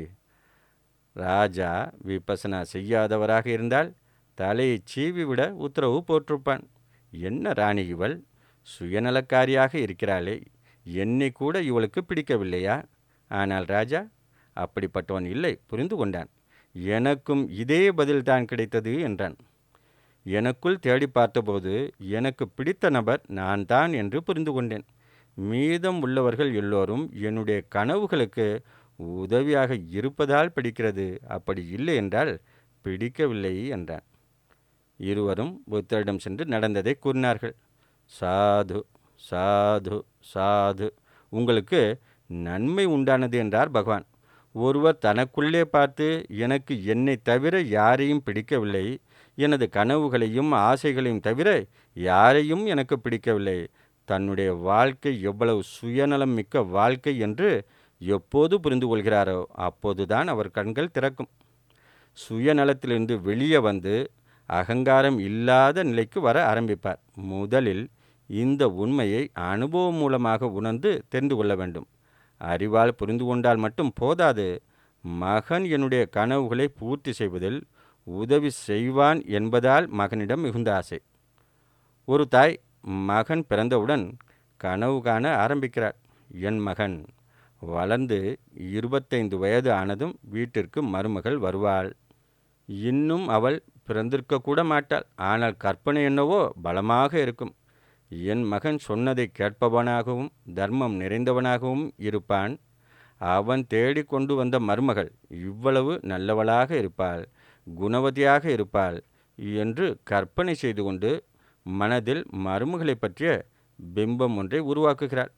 ராஜா விபசனா செய்யாதவராக இருந்தால் தலையை சீவிவிட உத்தரவு போட்டிருப்பான் என்ன ராணி இவள் சுயநலக்காரியாக இருக்கிறாளே என்னை கூட இவளுக்கு பிடிக்கவில்லையா ஆனால் ராஜா அப்படிப்பட்டவன் இல்லை புரிந்து கொண்டான் எனக்கும் இதே பதில்தான் கிடைத்தது என்றான் எனக்குள் தேடி பார்த்தபோது எனக்கு பிடித்த நபர் நான் தான் என்று புரிந்து கொண்டேன் மீதம் உள்ளவர்கள் எல்லோரும் என்னுடைய கனவுகளுக்கு உதவியாக இருப்பதால் பிடிக்கிறது அப்படி இல்லை என்றால் பிடிக்கவில்லை என்றான் இருவரும் புத்தரிடம் சென்று நடந்ததை கூறினார்கள் சாது சாது சாது உங்களுக்கு நன்மை உண்டானது என்றார் பகவான் ஒருவர் தனக்குள்ளே பார்த்து எனக்கு என்னை தவிர யாரையும் பிடிக்கவில்லை எனது கனவுகளையும் ஆசைகளையும் தவிர யாரையும் எனக்கு பிடிக்கவில்லை தன்னுடைய வாழ்க்கை எவ்வளவு சுயநலம் மிக்க வாழ்க்கை என்று எப்போது புரிந்து கொள்கிறாரோ அப்போதுதான் அவர் கண்கள் திறக்கும் சுயநலத்திலிருந்து வெளியே வந்து அகங்காரம் இல்லாத நிலைக்கு வர ஆரம்பிப்பார் முதலில் இந்த உண்மையை அனுபவம் மூலமாக உணர்ந்து தெரிந்து கொள்ள வேண்டும் அறிவால் புரிந்து கொண்டால் மட்டும் போதாது மகன் என்னுடைய கனவுகளை பூர்த்தி செய்வதில் உதவி செய்வான் என்பதால் மகனிடம் மிகுந்த ஆசை ஒரு தாய் மகன் பிறந்தவுடன் கனவு காண ஆரம்பிக்கிறார் என் மகன் வளர்ந்து இருபத்தைந்து வயது ஆனதும் வீட்டிற்கு மருமகள் வருவாள் இன்னும் அவள் பிறந்திருக்க கூட மாட்டாள் ஆனால் கற்பனை என்னவோ பலமாக இருக்கும் என் மகன் சொன்னதை கேட்பவனாகவும் தர்மம் நிறைந்தவனாகவும் இருப்பான் அவன் தேடிக்கொண்டு வந்த மருமகள் இவ்வளவு நல்லவளாக இருப்பாள் குணவதியாக இருப்பாள் என்று கற்பனை செய்து கொண்டு மனதில் மருமகளை பற்றிய பிம்பம் ஒன்றை உருவாக்குகிறாள்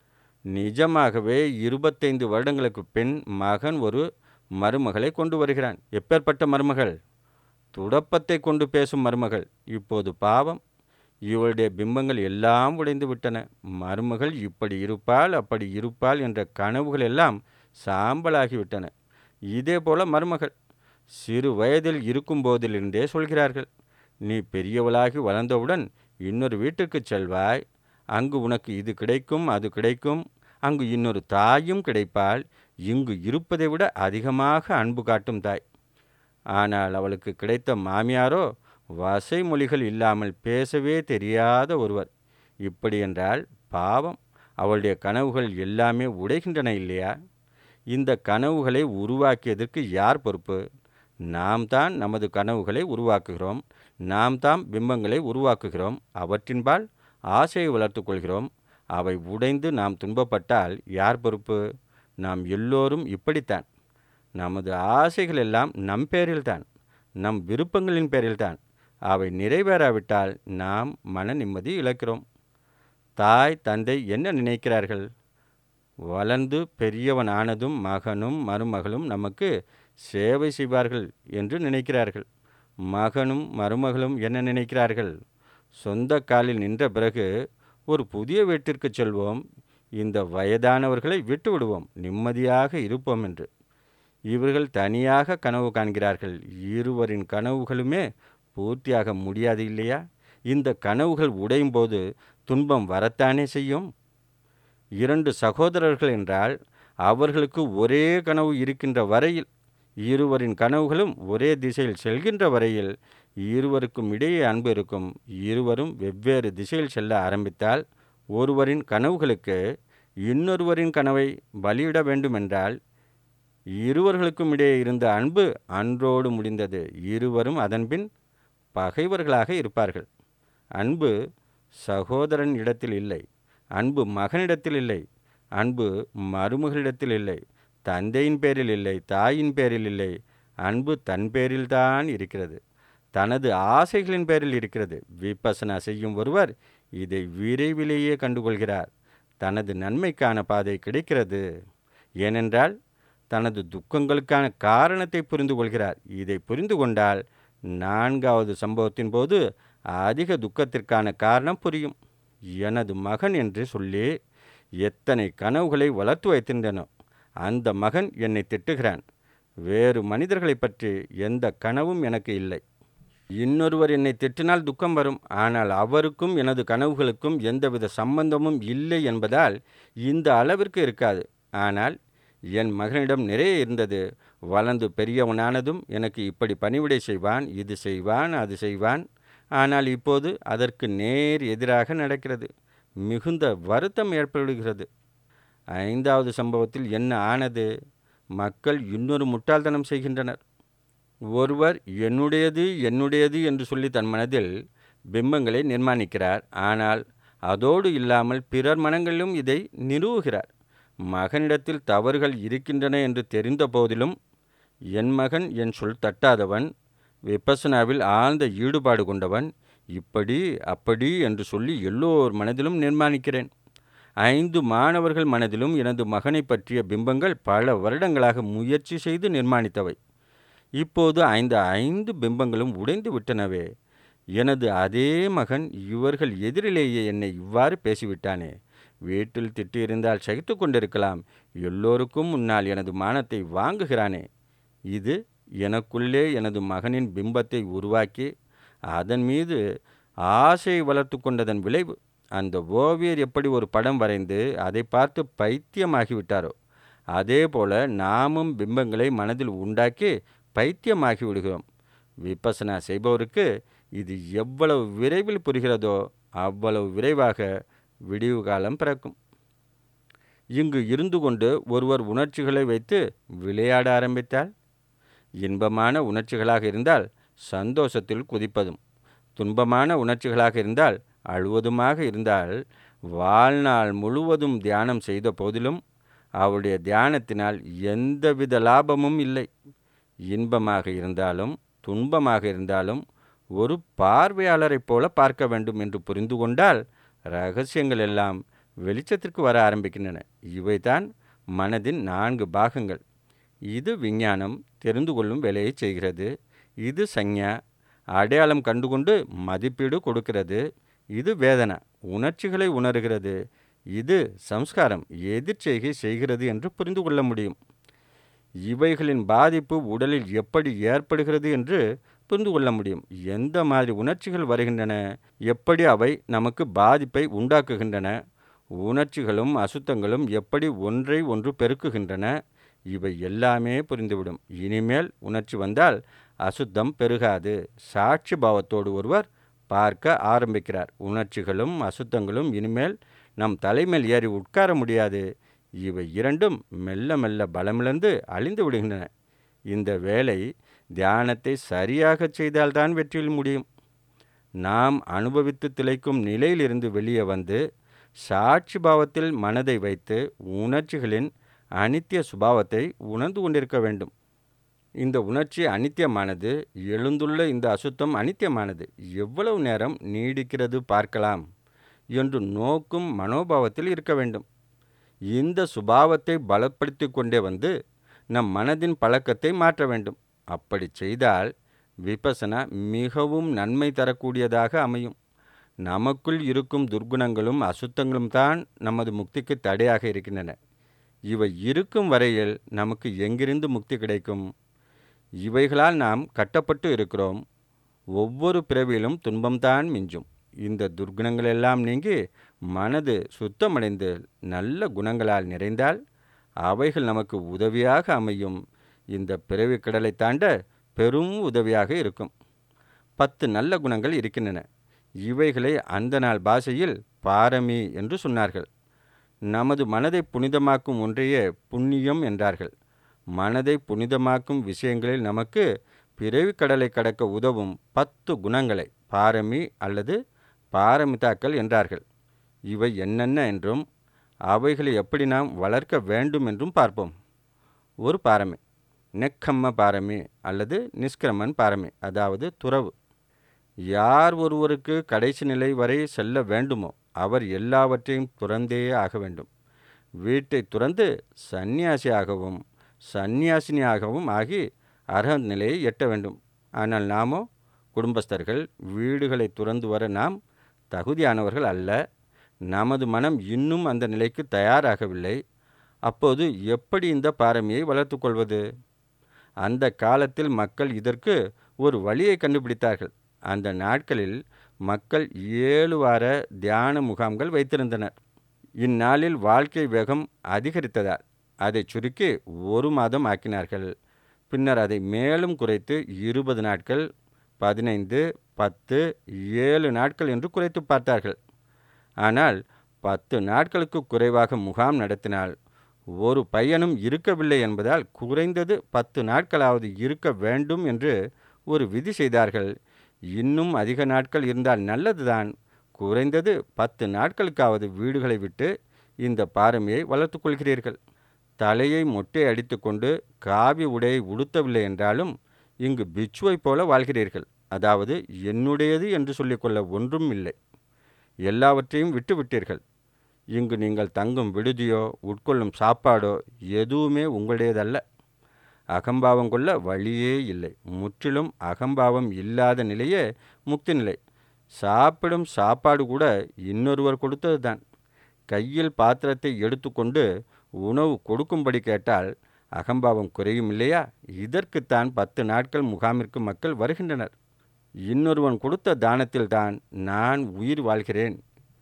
நிஜமாகவே இருபத்தைந்து வருடங்களுக்கு பின் மகன் ஒரு மருமகளை கொண்டு வருகிறான் எப்பேற்பட்ட மருமகள் துடப்பத்தை கொண்டு பேசும் மருமகள் இப்போது பாவம் இவளுடைய பிம்பங்கள் எல்லாம் உடைந்து விட்டன மருமகள் இப்படி இருப்பாள் அப்படி இருப்பாள் என்ற கனவுகள் எல்லாம் சாம்பலாகிவிட்டன இதே போல மருமகள் சிறு வயதில் இருக்கும் போதிலிருந்தே சொல்கிறார்கள் நீ பெரியவளாகி வளர்ந்தவுடன் இன்னொரு வீட்டுக்கு செல்வாய் அங்கு உனக்கு இது கிடைக்கும் அது கிடைக்கும் அங்கு இன்னொரு தாயும் கிடைப்பாள் இங்கு இருப்பதை விட அதிகமாக அன்பு காட்டும் தாய் ஆனால் அவளுக்கு கிடைத்த மாமியாரோ வசை மொழிகள் இல்லாமல் பேசவே தெரியாத ஒருவர் இப்படி என்றால் பாவம் அவளுடைய கனவுகள் எல்லாமே உடைகின்றன இல்லையா இந்த கனவுகளை உருவாக்கியதற்கு யார் பொறுப்பு நாம் தான் நமது கனவுகளை உருவாக்குகிறோம் நாம் தான் பிம்பங்களை உருவாக்குகிறோம் அவற்றின்பால் ஆசையை வளர்த்து கொள்கிறோம் அவை உடைந்து நாம் துன்பப்பட்டால் யார் பொறுப்பு நாம் எல்லோரும் இப்படித்தான் நமது ஆசைகள் எல்லாம் நம் பேரில்தான் நம் விருப்பங்களின் பேரில்தான் அவை நிறைவேறாவிட்டால் நாம் மன நிம்மதி இழக்கிறோம் தாய் தந்தை என்ன நினைக்கிறார்கள் வளர்ந்து பெரியவன் ஆனதும் மகனும் மருமகளும் நமக்கு சேவை செய்வார்கள் என்று நினைக்கிறார்கள் மகனும் மருமகளும் என்ன நினைக்கிறார்கள் சொந்த காலில் நின்ற பிறகு ஒரு புதிய வீட்டிற்கு செல்வோம் இந்த வயதானவர்களை விட்டு விடுவோம் நிம்மதியாக இருப்போம் என்று இவர்கள் தனியாக கனவு காண்கிறார்கள் இருவரின் கனவுகளுமே பூர்த்தியாக முடியாது இல்லையா இந்த கனவுகள் உடையும் போது துன்பம் வரத்தானே செய்யும் இரண்டு சகோதரர்கள் என்றால் அவர்களுக்கு ஒரே கனவு இருக்கின்ற வரையில் இருவரின் கனவுகளும் ஒரே திசையில் செல்கின்ற வரையில் இருவருக்கும் இடையே அன்பு இருக்கும் இருவரும் வெவ்வேறு திசையில் செல்ல ஆரம்பித்தால் ஒருவரின் கனவுகளுக்கு இன்னொருவரின் கனவை பலியிட வேண்டுமென்றால் இருவர்களுக்கும் இடையே இருந்த அன்பு அன்றோடு முடிந்தது இருவரும் அதன்பின் பகைவர்களாக இருப்பார்கள் அன்பு சகோதரன் இடத்தில் இல்லை அன்பு மகனிடத்தில் இல்லை அன்பு மருமகளிடத்தில் இல்லை தந்தையின் பேரில் இல்லை தாயின் பேரில் இல்லை அன்பு தன் பேரில்தான் இருக்கிறது தனது ஆசைகளின் பேரில் இருக்கிறது விபசனா செய்யும் ஒருவர் இதை விரைவிலேயே கண்டுகொள்கிறார் தனது நன்மைக்கான பாதை கிடைக்கிறது ஏனென்றால் தனது துக்கங்களுக்கான காரணத்தை புரிந்து கொள்கிறார் இதை புரிந்து கொண்டால் நான்காவது சம்பவத்தின் போது அதிக துக்கத்திற்கான காரணம் புரியும் எனது மகன் என்று சொல்லி எத்தனை கனவுகளை வளர்த்து வைத்திருந்தனோ அந்த மகன் என்னை திட்டுகிறான் வேறு மனிதர்களை பற்றி எந்த கனவும் எனக்கு இல்லை இன்னொருவர் என்னை திட்டினால் துக்கம் வரும் ஆனால் அவருக்கும் எனது கனவுகளுக்கும் எந்தவித சம்பந்தமும் இல்லை என்பதால் இந்த அளவிற்கு இருக்காது ஆனால் என் மகனிடம் நிறைய இருந்தது வளர்ந்து பெரியவனானதும் எனக்கு இப்படி பணிவிடை செய்வான் இது செய்வான் அது செய்வான் ஆனால் இப்போது அதற்கு நேர் எதிராக நடக்கிறது மிகுந்த வருத்தம் ஏற்படுகிறது ஐந்தாவது சம்பவத்தில் என்ன ஆனது மக்கள் இன்னொரு முட்டாள்தனம் செய்கின்றனர் ஒருவர் என்னுடையது என்னுடையது என்று சொல்லி தன் மனதில் பிம்பங்களை நிர்மாணிக்கிறார் ஆனால் அதோடு இல்லாமல் பிறர் மனங்களிலும் இதை நிறுவுகிறார் மகனிடத்தில் தவறுகள் இருக்கின்றன என்று தெரிந்த போதிலும் என் மகன் என் சொல் தட்டாதவன் விபசனாவில் ஆழ்ந்த ஈடுபாடு கொண்டவன் இப்படி அப்படி என்று சொல்லி எல்லோர் மனதிலும் நிர்மாணிக்கிறேன் ஐந்து மாணவர்கள் மனதிலும் எனது மகனை பற்றிய பிம்பங்கள் பல வருடங்களாக முயற்சி செய்து நிர்மாணித்தவை இப்போது ஐந்து ஐந்து பிம்பங்களும் உடைந்து விட்டனவே எனது அதே மகன் இவர்கள் எதிரிலேயே என்னை இவ்வாறு பேசிவிட்டானே வீட்டில் திட்டியிருந்தால் சகித்து கொண்டிருக்கலாம் எல்லோருக்கும் முன்னால் எனது மானத்தை வாங்குகிறானே இது எனக்குள்ளே எனது மகனின் பிம்பத்தை உருவாக்கி அதன் மீது ஆசையை வளர்த்து கொண்டதன் விளைவு அந்த ஓவியர் எப்படி ஒரு படம் வரைந்து அதை பார்த்து பைத்தியமாகிவிட்டாரோ அதே போல நாமும் பிம்பங்களை மனதில் உண்டாக்கி பைத்தியமாகி விடுகிறோம் விபசனா செய்பவருக்கு இது எவ்வளவு விரைவில் புரிகிறதோ அவ்வளவு விரைவாக விடிவு காலம் பிறக்கும் இங்கு இருந்து கொண்டு ஒருவர் உணர்ச்சிகளை வைத்து விளையாட ஆரம்பித்தால் இன்பமான உணர்ச்சிகளாக இருந்தால் சந்தோஷத்தில் குதிப்பதும் துன்பமான உணர்ச்சிகளாக இருந்தால் அழுவதுமாக இருந்தால் வாழ்நாள் முழுவதும் தியானம் செய்த போதிலும் அவருடைய தியானத்தினால் எந்தவித லாபமும் இல்லை இன்பமாக இருந்தாலும் துன்பமாக இருந்தாலும் ஒரு பார்வையாளரைப் போல பார்க்க வேண்டும் என்று புரிந்து கொண்டால் ரகசியங்கள் எல்லாம் வெளிச்சத்திற்கு வர ஆரம்பிக்கின்றன இவைதான் மனதின் நான்கு பாகங்கள் இது விஞ்ஞானம் தெரிந்து கொள்ளும் வேலையை செய்கிறது இது சஞ்ஞா அடையாளம் கண்டுகொண்டு மதிப்பீடு கொடுக்கிறது இது வேதனா உணர்ச்சிகளை உணர்கிறது இது சம்ஸ்காரம் எதிர்ச்செய்கை செய்கிறது என்று புரிந்து கொள்ள முடியும் இவைகளின் பாதிப்பு உடலில் எப்படி ஏற்படுகிறது என்று புரிந்து கொள்ள முடியும் எந்த மாதிரி உணர்ச்சிகள் வருகின்றன எப்படி அவை நமக்கு பாதிப்பை உண்டாக்குகின்றன உணர்ச்சிகளும் அசுத்தங்களும் எப்படி ஒன்றை ஒன்று பெருக்குகின்றன இவை எல்லாமே புரிந்துவிடும் இனிமேல் உணர்ச்சி வந்தால் அசுத்தம் பெருகாது சாட்சி பாவத்தோடு ஒருவர் பார்க்க ஆரம்பிக்கிறார் உணர்ச்சிகளும் அசுத்தங்களும் இனிமேல் நம் தலைமேல் ஏறி உட்கார முடியாது இவை இரண்டும் மெல்ல மெல்ல பலமிழந்து அழிந்து விடுகின்றன இந்த வேலை தியானத்தை சரியாக செய்தால்தான் வெற்றியில் முடியும் நாம் அனுபவித்து திளைக்கும் நிலையிலிருந்து வெளியே வந்து சாட்சி பாவத்தில் மனதை வைத்து உணர்ச்சிகளின் அனித்திய சுபாவத்தை உணர்ந்து கொண்டிருக்க வேண்டும் இந்த உணர்ச்சி அனித்தியமானது எழுந்துள்ள இந்த அசுத்தம் அனித்தியமானது எவ்வளவு நேரம் நீடிக்கிறது பார்க்கலாம் என்று நோக்கும் மனோபாவத்தில் இருக்க வேண்டும் இந்த சுபாவத்தை பலப்படுத்தி கொண்டே வந்து நம் மனதின் பழக்கத்தை மாற்ற வேண்டும் அப்படி செய்தால் விபசனா மிகவும் நன்மை தரக்கூடியதாக அமையும் நமக்குள் இருக்கும் துர்குணங்களும் அசுத்தங்களும் தான் நமது முக்திக்கு தடையாக இருக்கின்றன இவை இருக்கும் வரையில் நமக்கு எங்கிருந்து முக்தி கிடைக்கும் இவைகளால் நாம் கட்டப்பட்டு இருக்கிறோம் ஒவ்வொரு பிறவியிலும் துன்பம்தான் மிஞ்சும் இந்த துர்குணங்கள் எல்லாம் நீங்கி மனது சுத்தமடைந்து நல்ல குணங்களால் நிறைந்தால் அவைகள் நமக்கு உதவியாக அமையும் இந்த பிறவி கடலை தாண்ட பெரும் உதவியாக இருக்கும் பத்து நல்ல குணங்கள் இருக்கின்றன இவைகளை அந்த நாள் பாஷையில் பாரமி என்று சொன்னார்கள் நமது மனதை புனிதமாக்கும் ஒன்றையே புண்ணியம் என்றார்கள் மனதை புனிதமாக்கும் விஷயங்களில் நமக்கு பிறவி கடலை கடக்க உதவும் பத்து குணங்களை பாரமி அல்லது பாரமிதாக்கள் என்றார்கள் இவை என்னென்ன என்றும் அவைகளை எப்படி நாம் வளர்க்க வேண்டும் என்றும் பார்ப்போம் ஒரு பாரமி நெக்கம்ம பாரமி அல்லது நிஷ்கிரமன் பாரமி அதாவது துறவு யார் ஒருவருக்கு கடைசி நிலை வரை செல்ல வேண்டுமோ அவர் எல்லாவற்றையும் துறந்தே ஆக வேண்டும் வீட்டை துறந்து சந்நியாசியாகவும் சந்நியாசினியாகவும் ஆகி அர்ஹத் நிலையை எட்ட வேண்டும் ஆனால் நாமோ குடும்பஸ்தர்கள் வீடுகளை துறந்து வர நாம் தகுதியானவர்கள் அல்ல நமது மனம் இன்னும் அந்த நிலைக்கு தயாராகவில்லை அப்போது எப்படி இந்த பாரமியை வளர்த்து கொள்வது அந்த காலத்தில் மக்கள் இதற்கு ஒரு வழியை கண்டுபிடித்தார்கள் அந்த நாட்களில் மக்கள் ஏழு வார தியான முகாம்கள் வைத்திருந்தனர் இந்நாளில் வாழ்க்கை வேகம் அதிகரித்ததால் அதை சுருக்கி ஒரு மாதம் ஆக்கினார்கள் பின்னர் அதை மேலும் குறைத்து இருபது நாட்கள் பதினைந்து பத்து ஏழு நாட்கள் என்று குறைத்து பார்த்தார்கள் ஆனால் பத்து நாட்களுக்கு குறைவாக முகாம் நடத்தினால் ஒரு பயனும் இருக்கவில்லை என்பதால் குறைந்தது பத்து நாட்களாவது இருக்க வேண்டும் என்று ஒரு விதி செய்தார்கள் இன்னும் அதிக நாட்கள் இருந்தால் நல்லதுதான் குறைந்தது பத்து நாட்களுக்காவது வீடுகளை விட்டு இந்த பாரமியை வளர்த்து கொள்கிறீர்கள் தலையை மொட்டை அடித்துக்கொண்டு காவி உடையை உடுத்தவில்லை என்றாலும் இங்கு பிச்சுவைப் போல வாழ்கிறீர்கள் அதாவது என்னுடையது என்று சொல்லிக்கொள்ள ஒன்றும் இல்லை எல்லாவற்றையும் விட்டுவிட்டீர்கள் இங்கு நீங்கள் தங்கும் விடுதியோ உட்கொள்ளும் சாப்பாடோ எதுவுமே உங்களுடையதல்ல அகம்பாவம் கொள்ள வழியே இல்லை முற்றிலும் அகம்பாவம் இல்லாத நிலையே முக்தி நிலை சாப்பிடும் சாப்பாடு கூட இன்னொருவர் கொடுத்தது தான் கையில் பாத்திரத்தை எடுத்துக்கொண்டு உணவு கொடுக்கும்படி கேட்டால் அகம்பாவம் குறையும் இல்லையா இதற்குத்தான் பத்து நாட்கள் முகாமிற்கு மக்கள் வருகின்றனர் இன்னொருவன் கொடுத்த தானத்தில்தான் நான் உயிர் வாழ்கிறேன்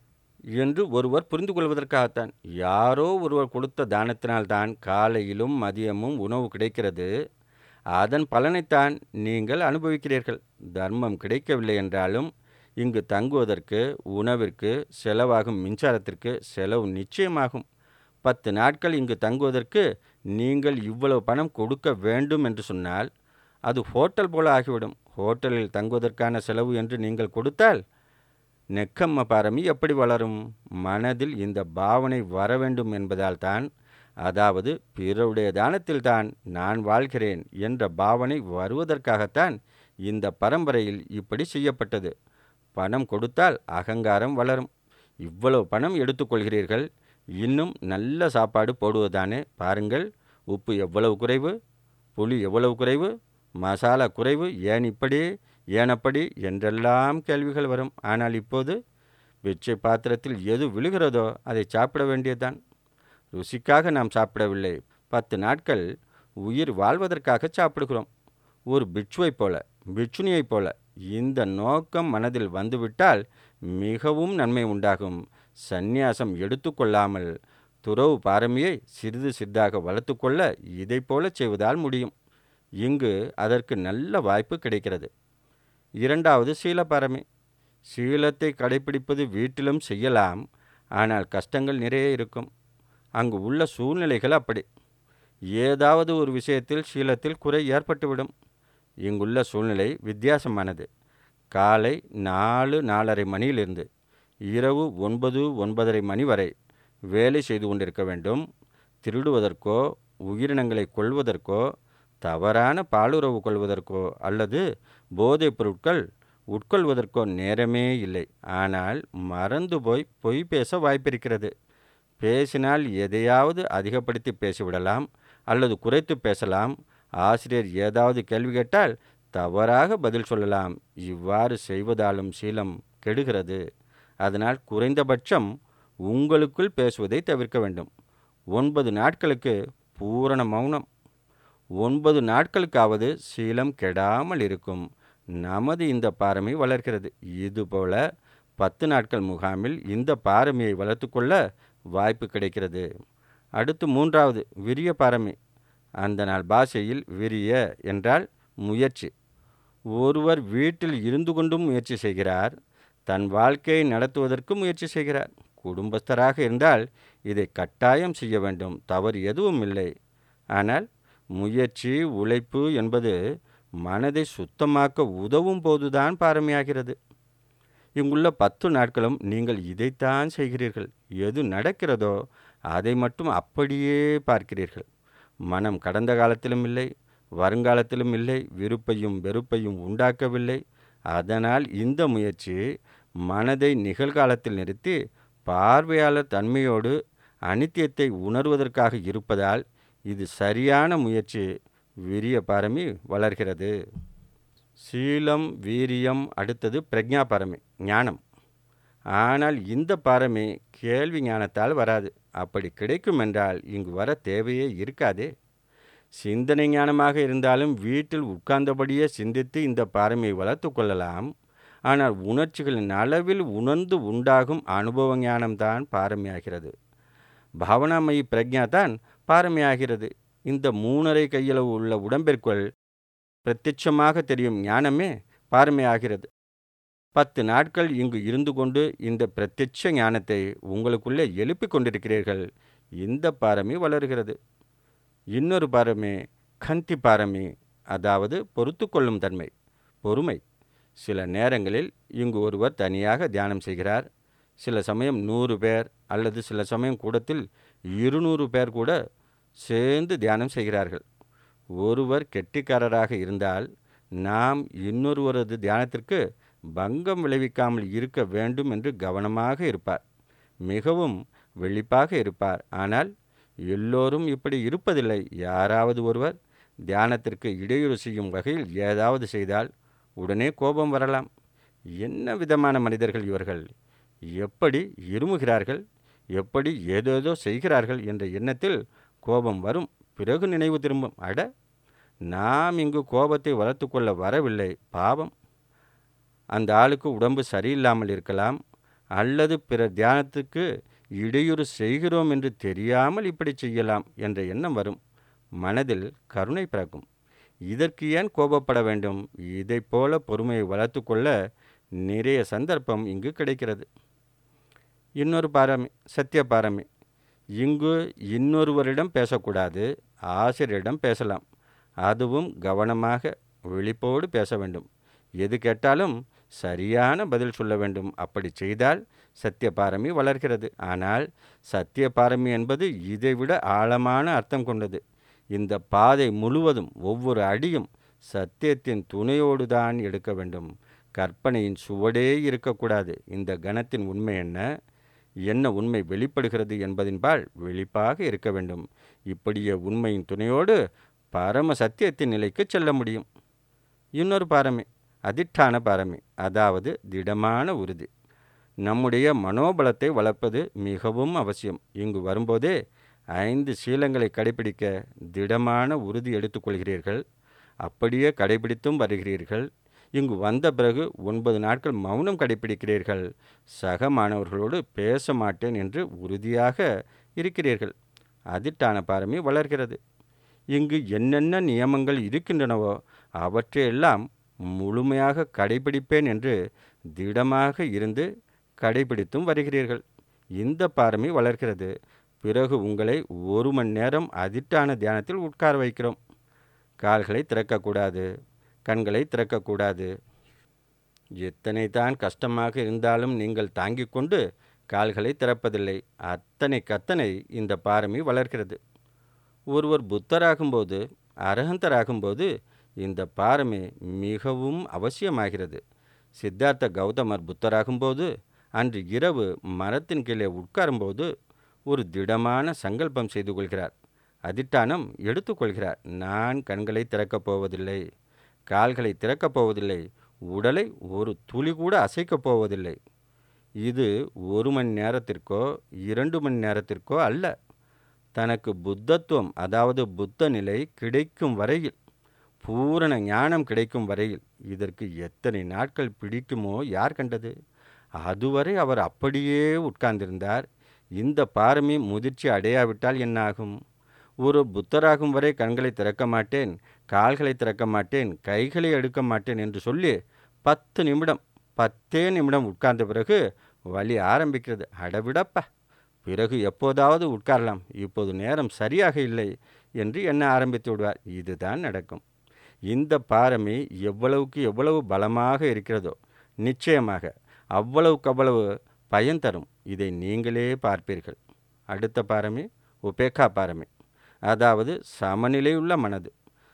என்று ஒருவர் புரிந்து கொள்வதற்காகத்தான் யாரோ ஒருவர் கொடுத்த தானத்தினால்தான் காலையிலும் மதியமும் உணவு கிடைக்கிறது அதன் பலனைத்தான் நீங்கள் அனுபவிக்கிறீர்கள் தர்மம் கிடைக்கவில்லை என்றாலும் இங்கு தங்குவதற்கு உணவிற்கு செலவாகும் மின்சாரத்திற்கு செலவு நிச்சயமாகும் பத்து நாட்கள் இங்கு தங்குவதற்கு நீங்கள் இவ்வளவு பணம் கொடுக்க வேண்டும் என்று சொன்னால் அது ஹோட்டல் போல ஆகிவிடும் ஹோட்டலில் தங்குவதற்கான செலவு என்று நீங்கள் கொடுத்தால் நெக்கம்ம பாரமி எப்படி வளரும் மனதில் இந்த பாவனை வர வேண்டும் என்பதால் தான் அதாவது பிறருடைய தானத்தில்தான் நான் வாழ்கிறேன் என்ற பாவனை வருவதற்காகத்தான் இந்த பரம்பரையில் இப்படி செய்யப்பட்டது பணம் கொடுத்தால் அகங்காரம் வளரும் இவ்வளவு பணம் எடுத்துக்கொள்கிறீர்கள் இன்னும் நல்ல சாப்பாடு போடுவதானே பாருங்கள் உப்பு எவ்வளவு குறைவு புளி எவ்வளவு குறைவு மசாலா குறைவு ஏன் இப்படி ஏனப்படி என்றெல்லாம் கேள்விகள் வரும் ஆனால் இப்போது பிச்சை பாத்திரத்தில் எது விழுகிறதோ அதை சாப்பிட வேண்டியதுதான் ருசிக்காக நாம் சாப்பிடவில்லை பத்து நாட்கள் உயிர் வாழ்வதற்காக சாப்பிடுகிறோம் ஒரு பிட்சுவைப் போல பிட்சுனியைப் போல இந்த நோக்கம் மனதில் வந்துவிட்டால் மிகவும் நன்மை உண்டாகும் சந்நியாசம் எடுத்துக்கொள்ளாமல் துறவு பாரமியை சிறிது சிறிதாக வளர்த்து கொள்ள இதை போல செய்வதால் முடியும் இங்கு அதற்கு நல்ல வாய்ப்பு கிடைக்கிறது இரண்டாவது சீலபாரமி சீலத்தை கடைபிடிப்பது வீட்டிலும் செய்யலாம் ஆனால் கஷ்டங்கள் நிறைய இருக்கும் அங்கு உள்ள சூழ்நிலைகள் அப்படி ஏதாவது ஒரு விஷயத்தில் சீலத்தில் குறை ஏற்பட்டுவிடும் இங்குள்ள சூழ்நிலை வித்தியாசமானது காலை நாலு நாலரை மணியிலிருந்து இரவு ஒன்பது ஒன்பதரை மணி வரை வேலை செய்து கொண்டிருக்க வேண்டும் திருடுவதற்கோ உயிரினங்களை கொள்வதற்கோ தவறான பாலுறவு கொள்வதற்கோ அல்லது போதைப் பொருட்கள் உட்கொள்வதற்கோ நேரமே இல்லை ஆனால் மறந்து போய் பொய் பேச வாய்ப்பிருக்கிறது பேசினால் எதையாவது அதிகப்படுத்தி பேசிவிடலாம் அல்லது குறைத்து பேசலாம் ஆசிரியர் ஏதாவது கேள்வி கேட்டால் தவறாக பதில் சொல்லலாம் இவ்வாறு செய்வதாலும் சீலம் கெடுகிறது அதனால் குறைந்தபட்சம் உங்களுக்குள் பேசுவதை தவிர்க்க வேண்டும் ஒன்பது நாட்களுக்கு பூரண மௌனம் ஒன்பது நாட்களுக்காவது சீலம் கெடாமல் இருக்கும் நமது இந்த பாரமை வளர்க்கிறது இதுபோல பத்து நாட்கள் முகாமில் இந்த பாரமியை வளர்த்து கொள்ள வாய்ப்பு கிடைக்கிறது அடுத்து மூன்றாவது விரிய பாரமி அந்த நாள் பாஷையில் விரிய என்றால் முயற்சி ஒருவர் வீட்டில் இருந்து கொண்டும் முயற்சி செய்கிறார் தன் வாழ்க்கையை நடத்துவதற்கு முயற்சி செய்கிறார் குடும்பஸ்தராக இருந்தால் இதை கட்டாயம் செய்ய வேண்டும் தவறு எதுவும் இல்லை ஆனால் முயற்சி உழைப்பு என்பது மனதை சுத்தமாக்க உதவும் போதுதான் பாரமையாகிறது இங்குள்ள பத்து நாட்களும் நீங்கள் இதைத்தான் செய்கிறீர்கள் எது நடக்கிறதோ அதை மட்டும் அப்படியே பார்க்கிறீர்கள் மனம் கடந்த காலத்திலும் இல்லை வருங்காலத்திலும் இல்லை விருப்பையும் வெறுப்பையும் உண்டாக்கவில்லை அதனால் இந்த முயற்சி மனதை நிகழ்காலத்தில் நிறுத்தி பார்வையாளர் தன்மையோடு அனித்தியத்தை உணர்வதற்காக இருப்பதால் இது சரியான முயற்சி விரிய பாரமி வளர்கிறது சீலம் வீரியம் அடுத்தது பிரக்ஞா பாரமி ஞானம் ஆனால் இந்த பாரமி கேள்வி ஞானத்தால் வராது அப்படி கிடைக்கும் என்றால் இங்கு வர தேவையே இருக்காதே சிந்தனை ஞானமாக இருந்தாலும் வீட்டில் உட்கார்ந்தபடியே சிந்தித்து இந்த பாரமியை வளர்த்து கொள்ளலாம் ஆனால் உணர்ச்சிகளின் அளவில் உணர்ந்து உண்டாகும் அனுபவ ஞானம்தான் பாரமியாகிறது பாவனாமயி பிரக்ஞா தான் பாரமியாகிறது இந்த மூணரை கையளவு உள்ள உடம்பிற்குள் பிரத்யட்சமாக தெரியும் ஞானமே பாரமையாகிறது பத்து நாட்கள் இங்கு இருந்து கொண்டு இந்த பிரத்யட்ச ஞானத்தை உங்களுக்குள்ளே எழுப்பிக் கொண்டிருக்கிறீர்கள் இந்த பாரமி வளர்கிறது இன்னொரு பாரமி கந்தி பாரமி அதாவது பொறுத்து கொள்ளும் தன்மை பொறுமை சில நேரங்களில் இங்கு ஒருவர் தனியாக தியானம் செய்கிறார் சில சமயம் நூறு பேர் அல்லது சில சமயம் கூடத்தில் இருநூறு பேர் கூட சேர்ந்து தியானம் செய்கிறார்கள் ஒருவர் கெட்டிக்காரராக இருந்தால் நாம் இன்னொருவரது தியானத்திற்கு பங்கம் விளைவிக்காமல் இருக்க வேண்டும் என்று கவனமாக இருப்பார் மிகவும் வெளிப்பாக இருப்பார் ஆனால் எல்லோரும் இப்படி இருப்பதில்லை யாராவது ஒருவர் தியானத்திற்கு இடையூறு செய்யும் வகையில் ஏதாவது செய்தால் உடனே கோபம் வரலாம் என்ன விதமான மனிதர்கள் இவர்கள் எப்படி இருமுகிறார்கள் எப்படி ஏதேதோ செய்கிறார்கள் என்ற எண்ணத்தில் கோபம் வரும் பிறகு நினைவு திரும்பும் அட நாம் இங்கு கோபத்தை வளர்த்து கொள்ள வரவில்லை பாவம் அந்த ஆளுக்கு உடம்பு சரியில்லாமல் இருக்கலாம் அல்லது பிறர் தியானத்துக்கு இடையூறு செய்கிறோம் என்று தெரியாமல் இப்படி செய்யலாம் என்ற எண்ணம் வரும் மனதில் கருணை பிறக்கும் இதற்கு ஏன் கோபப்பட வேண்டும் இதைப் போல பொறுமையை வளர்த்து கொள்ள நிறைய சந்தர்ப்பம் இங்கு கிடைக்கிறது இன்னொரு பாரமி சத்திய பாரமி இங்கு இன்னொருவரிடம் பேசக்கூடாது ஆசிரியரிடம் பேசலாம் அதுவும் கவனமாக விழிப்போடு பேச வேண்டும் எது கேட்டாலும் சரியான பதில் சொல்ல வேண்டும் அப்படி செய்தால் சத்திய பாரமி வளர்கிறது ஆனால் சத்திய பாரமி என்பது இதைவிட ஆழமான அர்த்தம் கொண்டது இந்த பாதை முழுவதும் ஒவ்வொரு அடியும் சத்தியத்தின் துணையோடு தான் எடுக்க வேண்டும் கற்பனையின் சுவடே இருக்கக்கூடாது இந்த கணத்தின் உண்மை என்ன என்ன உண்மை வெளிப்படுகிறது என்பதின்பால் வெளிப்பாக இருக்க வேண்டும் இப்படியே உண்மையின் துணையோடு பரம சத்தியத்தின் நிலைக்கு செல்ல முடியும் இன்னொரு பாரமி அதிட்டான பாரமி அதாவது திடமான உறுதி நம்முடைய மனோபலத்தை வளர்ப்பது மிகவும் அவசியம் இங்கு வரும்போதே ஐந்து சீலங்களை கடைபிடிக்க திடமான உறுதி எடுத்துக்கொள்கிறீர்கள் அப்படியே கடைபிடித்தும் வருகிறீர்கள் இங்கு வந்த பிறகு ஒன்பது நாட்கள் மௌனம் கடைபிடிக்கிறீர்கள் சக மாணவர்களோடு பேச மாட்டேன் என்று உறுதியாக இருக்கிறீர்கள் அதிட்டான பாரமி வளர்கிறது இங்கு என்னென்ன நியமங்கள் இருக்கின்றனவோ அவற்றையெல்லாம் முழுமையாக கடைபிடிப்பேன் என்று திடமாக இருந்து கடைபிடித்தும் வருகிறீர்கள் இந்த பாரமி வளர்கிறது பிறகு உங்களை ஒரு மணி நேரம் அதிட்டான தியானத்தில் உட்கார வைக்கிறோம் கால்களை திறக்கக்கூடாது கண்களை திறக்கக்கூடாது எத்தனை தான் கஷ்டமாக இருந்தாலும் நீங்கள் தாங்கிக் கொண்டு கால்களை திறப்பதில்லை அத்தனை கத்தனை இந்த பாரமி வளர்க்கிறது ஒருவர் புத்தராகும்போது அரகந்தராகும்போது இந்த பாரமி மிகவும் அவசியமாகிறது சித்தார்த்த கௌதமர் புத்தராகும்போது அன்று இரவு மரத்தின் கீழே உட்காரும்போது ஒரு திடமான சங்கல்பம் செய்து கொள்கிறார் அதிட்டானம் எடுத்துக்கொள்கிறார் நான் கண்களை திறக்கப் போவதில்லை கால்களை திறக்கப் போவதில்லை உடலை ஒரு துளி கூட அசைக்கப் போவதில்லை இது ஒரு மணி நேரத்திற்கோ இரண்டு மணி நேரத்திற்கோ அல்ல தனக்கு புத்தத்துவம் அதாவது புத்த நிலை கிடைக்கும் வரையில் பூரண ஞானம் கிடைக்கும் வரையில் இதற்கு எத்தனை நாட்கள் பிடிக்குமோ யார் கண்டது அதுவரை அவர் அப்படியே உட்கார்ந்திருந்தார் இந்த பாரமி முதிர்ச்சி அடையாவிட்டால் என்னாகும் ஒரு புத்தராகும் வரை கண்களை திறக்க மாட்டேன் கால்களை திறக்க மாட்டேன் கைகளை எடுக்க மாட்டேன் என்று சொல்லி பத்து நிமிடம் பத்தே நிமிடம் உட்கார்ந்த பிறகு வலி ஆரம்பிக்கிறது அடவிடப்பா பிறகு எப்போதாவது உட்காரலாம் இப்போது நேரம் சரியாக இல்லை என்று எண்ண ஆரம்பித்து விடுவார் இதுதான் நடக்கும் இந்த பாரமி எவ்வளவுக்கு எவ்வளவு பலமாக இருக்கிறதோ நிச்சயமாக அவ்வளவுக்கு அவ்வளவு பயன் தரும் இதை நீங்களே பார்ப்பீர்கள் அடுத்த பாரமி உபேக்கா பாரமி அதாவது சமநிலையுள்ள மனது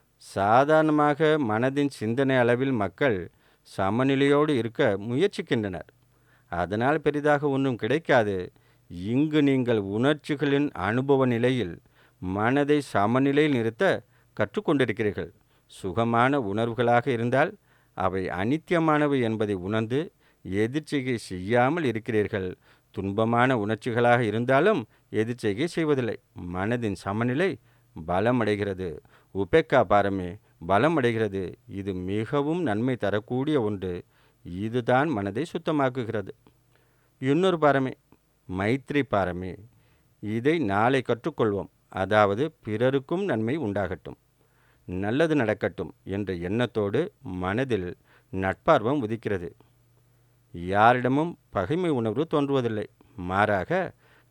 சாதாரணமாக மனதின் சிந்தனை அளவில் மக்கள் சமநிலையோடு இருக்க முயற்சிக்கின்றனர் அதனால் பெரிதாக ஒன்றும் கிடைக்காது இங்கு நீங்கள் உணர்ச்சிகளின் அனுபவ நிலையில் மனதை சமநிலையில் நிறுத்த கற்றுக்கொண்டிருக்கிறீர்கள் சுகமான உணர்வுகளாக இருந்தால் அவை அனித்தியமானவை என்பதை உணர்ந்து எதிர்ச்செய்கை செய்யாமல் இருக்கிறீர்கள் துன்பமான உணர்ச்சிகளாக இருந்தாலும் எதிர்ச்செய்கை செய்வதில்லை மனதின் சமநிலை பலமடைகிறது உபேக்கா பாரமே பலமடைகிறது இது மிகவும் நன்மை தரக்கூடிய ஒன்று இதுதான் மனதை சுத்தமாக்குகிறது இன்னொரு பாரமே மைத்ரி பாரமே இதை நாளை கற்றுக்கொள்வோம் அதாவது பிறருக்கும் நன்மை உண்டாகட்டும் நல்லது நடக்கட்டும் என்ற எண்ணத்தோடு மனதில் நட்பார்வம் உதிக்கிறது யாரிடமும் பகைமை உணர்வு தோன்றுவதில்லை மாறாக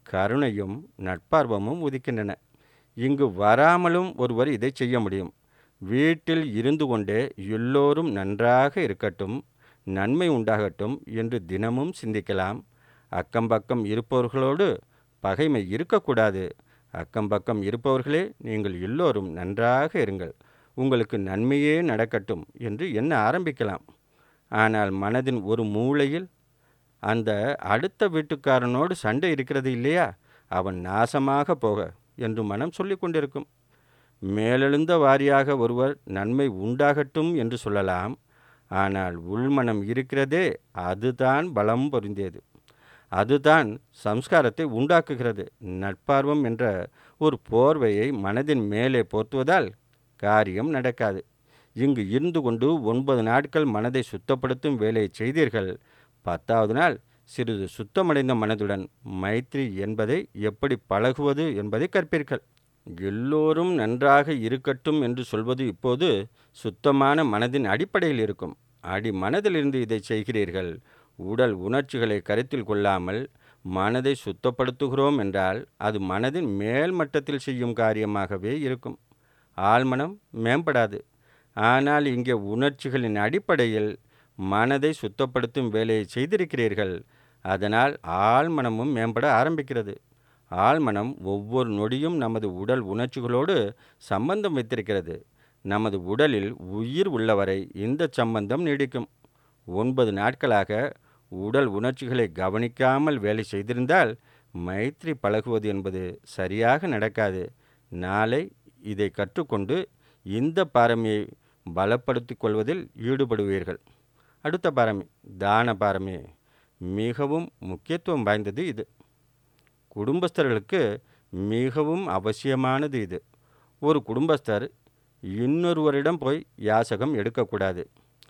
கருணையும் நட்பார்வமும் உதிக்கின்றன இங்கு வராமலும் ஒருவர் இதை செய்ய முடியும் வீட்டில் இருந்து கொண்டே எல்லோரும் நன்றாக இருக்கட்டும் நன்மை உண்டாகட்டும் என்று தினமும் சிந்திக்கலாம் அக்கம்பக்கம் இருப்பவர்களோடு பகைமை இருக்கக்கூடாது அக்கம்பக்கம் இருப்பவர்களே நீங்கள் எல்லோரும் நன்றாக இருங்கள் உங்களுக்கு நன்மையே நடக்கட்டும் என்று எண்ண ஆரம்பிக்கலாம் ஆனால் மனதின் ஒரு மூலையில் அந்த அடுத்த வீட்டுக்காரனோடு சண்டை இருக்கிறது இல்லையா அவன் நாசமாக போக என்று மனம் சொல்லி கொண்டிருக்கும் மேலெழுந்த வாரியாக ஒருவர் நன்மை உண்டாகட்டும் என்று சொல்லலாம் ஆனால் உள்மனம் இருக்கிறதே அதுதான் பலம் பொருந்தியது அதுதான் சம்ஸ்காரத்தை உண்டாக்குகிறது நட்பார்வம் என்ற ஒரு போர்வையை மனதின் மேலே போர்த்துவதால் காரியம் நடக்காது இங்கு இருந்து கொண்டு ஒன்பது நாட்கள் மனதை சுத்தப்படுத்தும் வேலையை செய்தீர்கள் பத்தாவது நாள் சிறிது சுத்தமடைந்த மனதுடன் மைத்ரி என்பதை எப்படி பழகுவது என்பதை கற்பீர்கள் எல்லோரும் நன்றாக இருக்கட்டும் என்று சொல்வது இப்போது சுத்தமான மனதின் அடிப்படையில் இருக்கும் அடி மனதிலிருந்து இதை செய்கிறீர்கள் உடல் உணர்ச்சிகளை கருத்தில் கொள்ளாமல் மனதை சுத்தப்படுத்துகிறோம் என்றால் அது மனதின் மேல் மட்டத்தில் செய்யும் காரியமாகவே இருக்கும் ஆழ்மனம் மேம்படாது ஆனால் இங்கே உணர்ச்சிகளின் அடிப்படையில் மனதை சுத்தப்படுத்தும் வேலையை செய்திருக்கிறீர்கள் அதனால் ஆழ்மனமும் மேம்பட ஆரம்பிக்கிறது ஆழ்மனம் ஒவ்வொரு நொடியும் நமது உடல் உணர்ச்சிகளோடு சம்பந்தம் வைத்திருக்கிறது நமது உடலில் உயிர் உள்ளவரை இந்த சம்பந்தம் நீடிக்கும் ஒன்பது நாட்களாக உடல் உணர்ச்சிகளை கவனிக்காமல் வேலை செய்திருந்தால் மைத்ரி பழகுவது என்பது சரியாக நடக்காது நாளை இதை கற்றுக்கொண்டு இந்த பாரமியை பலப்படுத்திக் கொள்வதில் ஈடுபடுவீர்கள் அடுத்த பாரமி தான பாரமி மிகவும் முக்கியத்துவம் வாய்ந்தது இது குடும்பஸ்தர்களுக்கு மிகவும் அவசியமானது இது ஒரு குடும்பஸ்தர் இன்னொருவரிடம் போய் யாசகம் எடுக்கக்கூடாது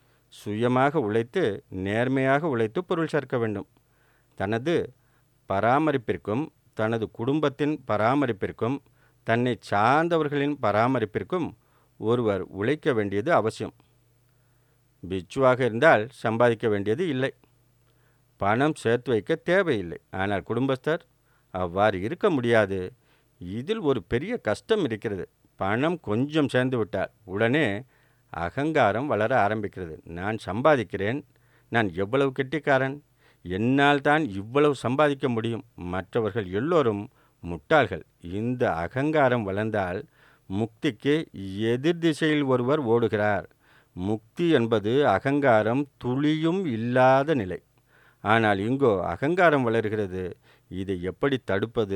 சுயமாக உழைத்து நேர்மையாக உழைத்து பொருள் சேர்க்க வேண்டும் தனது பராமரிப்பிற்கும் தனது குடும்பத்தின் பராமரிப்பிற்கும் தன்னை சார்ந்தவர்களின் பராமரிப்பிற்கும் ஒருவர் உழைக்க வேண்டியது அவசியம் பிச்சுவாக இருந்தால் சம்பாதிக்க வேண்டியது இல்லை பணம் சேர்த்து வைக்க தேவையில்லை ஆனால் குடும்பஸ்தர் அவ்வாறு இருக்க முடியாது இதில் ஒரு பெரிய கஷ்டம் இருக்கிறது பணம் கொஞ்சம் சேர்ந்து விட்டால் உடனே அகங்காரம் வளர ஆரம்பிக்கிறது நான் சம்பாதிக்கிறேன் நான் எவ்வளவு கெட்டிக்காரன் என்னால் தான் இவ்வளவு சம்பாதிக்க முடியும் மற்றவர்கள் எல்லோரும் முட்டாள்கள் இந்த அகங்காரம் வளர்ந்தால் முக்திக்கு எதிர் திசையில் ஒருவர் ஓடுகிறார் முக்தி என்பது அகங்காரம் துளியும் இல்லாத நிலை ஆனால் இங்கோ அகங்காரம் வளர்கிறது இதை எப்படி தடுப்பது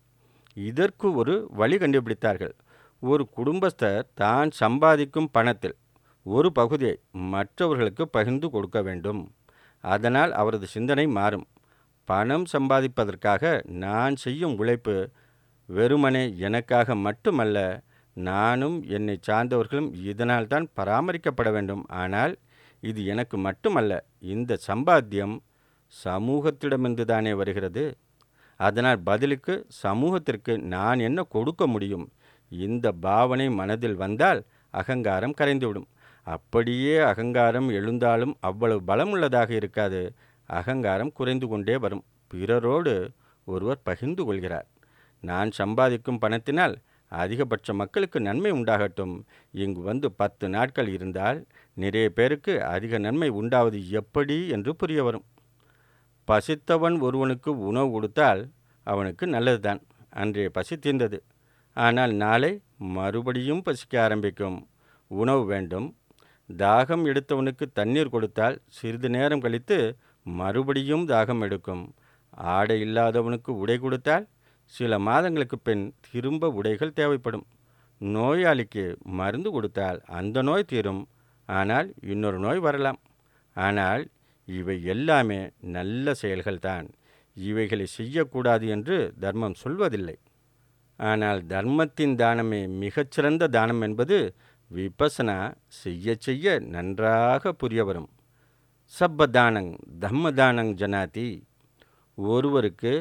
இதற்கு ஒரு வழி கண்டுபிடித்தார்கள் ஒரு குடும்பஸ்தர் தான் சம்பாதிக்கும் பணத்தில் ஒரு பகுதியை மற்றவர்களுக்கு பகிர்ந்து கொடுக்க வேண்டும் அதனால் அவரது சிந்தனை மாறும் பணம் சம்பாதிப்பதற்காக நான் செய்யும் உழைப்பு வெறுமனே எனக்காக மட்டுமல்ல நானும் என்னை சார்ந்தவர்களும் இதனால் தான் பராமரிக்கப்பட வேண்டும் ஆனால் இது எனக்கு மட்டுமல்ல இந்த சம்பாத்தியம் சமூகத்திடமிருந்து தானே வருகிறது அதனால் பதிலுக்கு சமூகத்திற்கு நான் என்ன கொடுக்க முடியும் இந்த பாவனை மனதில் வந்தால் அகங்காரம் கரைந்துவிடும் அப்படியே அகங்காரம் எழுந்தாலும் அவ்வளவு பலமுள்ளதாக இருக்காது அகங்காரம் குறைந்து கொண்டே வரும் பிறரோடு ஒருவர் பகிர்ந்து கொள்கிறார் நான் சம்பாதிக்கும் பணத்தினால் அதிகபட்ச மக்களுக்கு நன்மை உண்டாகட்டும் இங்கு வந்து பத்து நாட்கள் இருந்தால் நிறைய பேருக்கு அதிக நன்மை உண்டாவது எப்படி என்று புரிய வரும் பசித்தவன் ஒருவனுக்கு உணவு கொடுத்தால் அவனுக்கு நல்லதுதான் அன்றைய பசி தீர்ந்தது ஆனால் நாளை மறுபடியும் பசிக்க ஆரம்பிக்கும் உணவு வேண்டும் தாகம் எடுத்தவனுக்கு தண்ணீர் கொடுத்தால் சிறிது நேரம் கழித்து மறுபடியும் தாகம் எடுக்கும் ஆடை இல்லாதவனுக்கு உடை கொடுத்தால் சில மாதங்களுக்கு பின் திரும்ப உடைகள் தேவைப்படும் நோயாளிக்கு மருந்து கொடுத்தால் அந்த நோய் தீரும் ஆனால் இன்னொரு நோய் வரலாம் ஆனால் இவை எல்லாமே நல்ல செயல்கள்தான் இவைகளை செய்யக்கூடாது என்று தர்மம் சொல்வதில்லை ஆனால் தர்மத்தின் தானமே மிகச்சிறந்த தானம் என்பது விபசனா செய்ய செய்ய நன்றாக புரிய வரும் சப்ப தானங் தம்ம தானங் ஜனாதி ஒருவருக்கு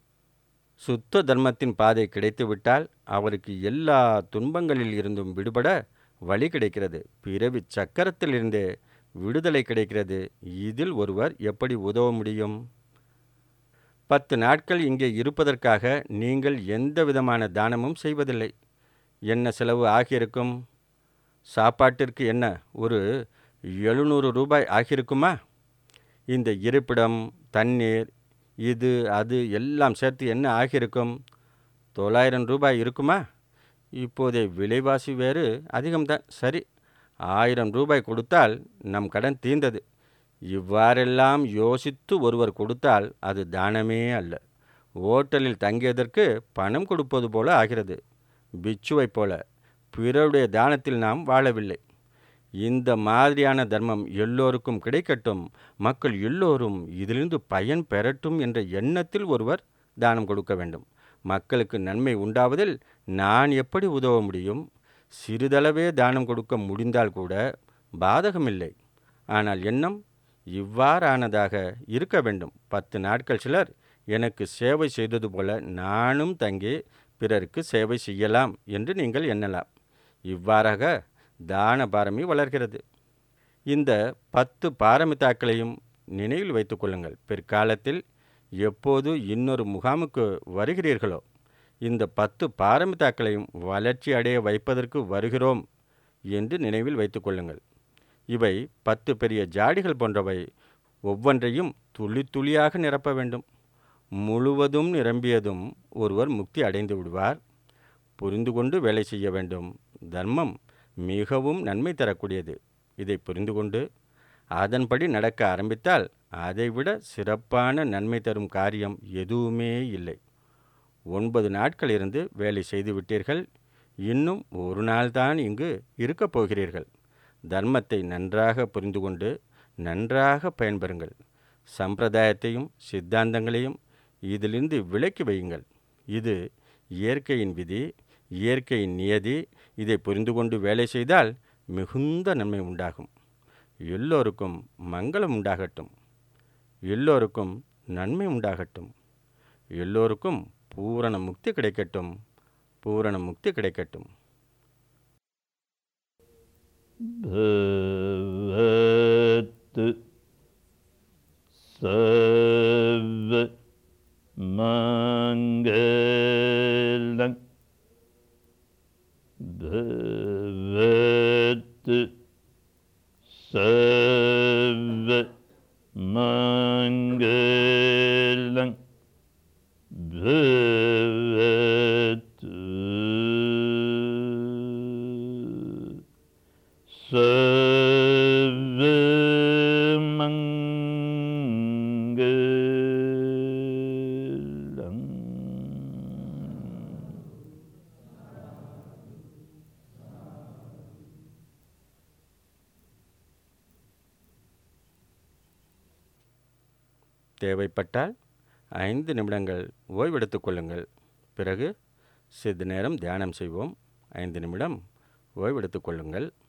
சுத்த தர்மத்தின் பாதை கிடைத்துவிட்டால் அவருக்கு எல்லா துன்பங்களில் இருந்தும் விடுபட வழி கிடைக்கிறது பிறவி சக்கரத்திலிருந்தே விடுதலை கிடைக்கிறது இதில் ஒருவர் எப்படி உதவ முடியும் பத்து நாட்கள் இங்கே இருப்பதற்காக நீங்கள் எந்த விதமான தானமும் செய்வதில்லை என்ன செலவு ஆகியிருக்கும் சாப்பாட்டிற்கு என்ன ஒரு எழுநூறு ரூபாய் ஆகியிருக்குமா இந்த இருப்பிடம் தண்ணீர் இது அது எல்லாம் சேர்த்து என்ன ஆகியிருக்கும் தொள்ளாயிரம் ரூபாய் இருக்குமா இப்போதைய விலைவாசி வேறு அதிகம்தான் சரி ஆயிரம் ரூபாய் கொடுத்தால் நம் கடன் தீர்ந்தது இவ்வாறெல்லாம் யோசித்து ஒருவர் கொடுத்தால் அது தானமே அல்ல ஓட்டலில் தங்கியதற்கு பணம் கொடுப்பது போல ஆகிறது பிச்சுவைப் போல பிறருடைய தானத்தில் நாம் வாழவில்லை இந்த மாதிரியான தர்மம் எல்லோருக்கும் கிடைக்கட்டும் மக்கள் எல்லோரும் இதிலிருந்து பயன் பெறட்டும் என்ற எண்ணத்தில் ஒருவர் தானம் கொடுக்க வேண்டும் மக்களுக்கு நன்மை உண்டாவதில் நான் எப்படி உதவ முடியும் சிறிதளவே தானம் கொடுக்க முடிந்தால் கூட பாதகமில்லை ஆனால் எண்ணம் இவ்வாறானதாக இருக்க வேண்டும் பத்து நாட்கள் சிலர் எனக்கு சேவை செய்தது போல நானும் தங்கி பிறருக்கு சேவை செய்யலாம் என்று நீங்கள் எண்ணலாம் இவ்வாறாக தான பாரமி வளர்கிறது இந்த பத்து பாரமிதாக்களையும் நினைவில் வைத்துக் கொள்ளுங்கள் பிற்காலத்தில் எப்போது இன்னொரு முகாமுக்கு வருகிறீர்களோ இந்த பத்து பாரமிதாக்களையும் வளர்ச்சி அடைய வைப்பதற்கு வருகிறோம் என்று நினைவில் வைத்துக் கொள்ளுங்கள் இவை பத்து பெரிய ஜாடிகள் போன்றவை ஒவ்வொன்றையும் துளி துளியாக நிரப்ப வேண்டும் முழுவதும் நிரம்பியதும் ஒருவர் முக்தி அடைந்து விடுவார் புரிந்து கொண்டு வேலை செய்ய வேண்டும் தர்மம் மிகவும் நன்மை தரக்கூடியது இதை புரிந்து கொண்டு அதன்படி நடக்க ஆரம்பித்தால் அதைவிட சிறப்பான நன்மை தரும் காரியம் எதுவுமே இல்லை ஒன்பது நாட்கள் இருந்து வேலை செய்து விட்டீர்கள் இன்னும் ஒரு நாள் தான் இங்கு இருக்கப் போகிறீர்கள் தர்மத்தை நன்றாக புரிந்து கொண்டு நன்றாக பயன்பெறுங்கள் சம்பிரதாயத்தையும் சித்தாந்தங்களையும் இதிலிருந்து விலக்கி வையுங்கள் இது இயற்கையின் விதி இயற்கையின் நியதி இதை புரிந்து கொண்டு வேலை செய்தால் மிகுந்த நன்மை உண்டாகும் எல்லோருக்கும் மங்களம் உண்டாகட்டும் எல்லோருக்கும் நன்மை உண்டாகட்டும் எல்லோருக்கும் பூரண முக்தி கிடைக்கட்டும் பூரண முக்தி கிடைக்கட்டும் भवतु सर्वमङ्गलम् भवतु सर्वमङ्गलम् भवतु सर्वमङ्गलम् தேவைப்பட்டால் ஐந்து நிமிடங்கள் ஓய்வெடுத்துக் கொள்ளுங்கள் பிறகு சிறிது நேரம் தியானம் செய்வோம் ஐந்து நிமிடம் ஓய்வெடுத்துக் கொள்ளுங்கள்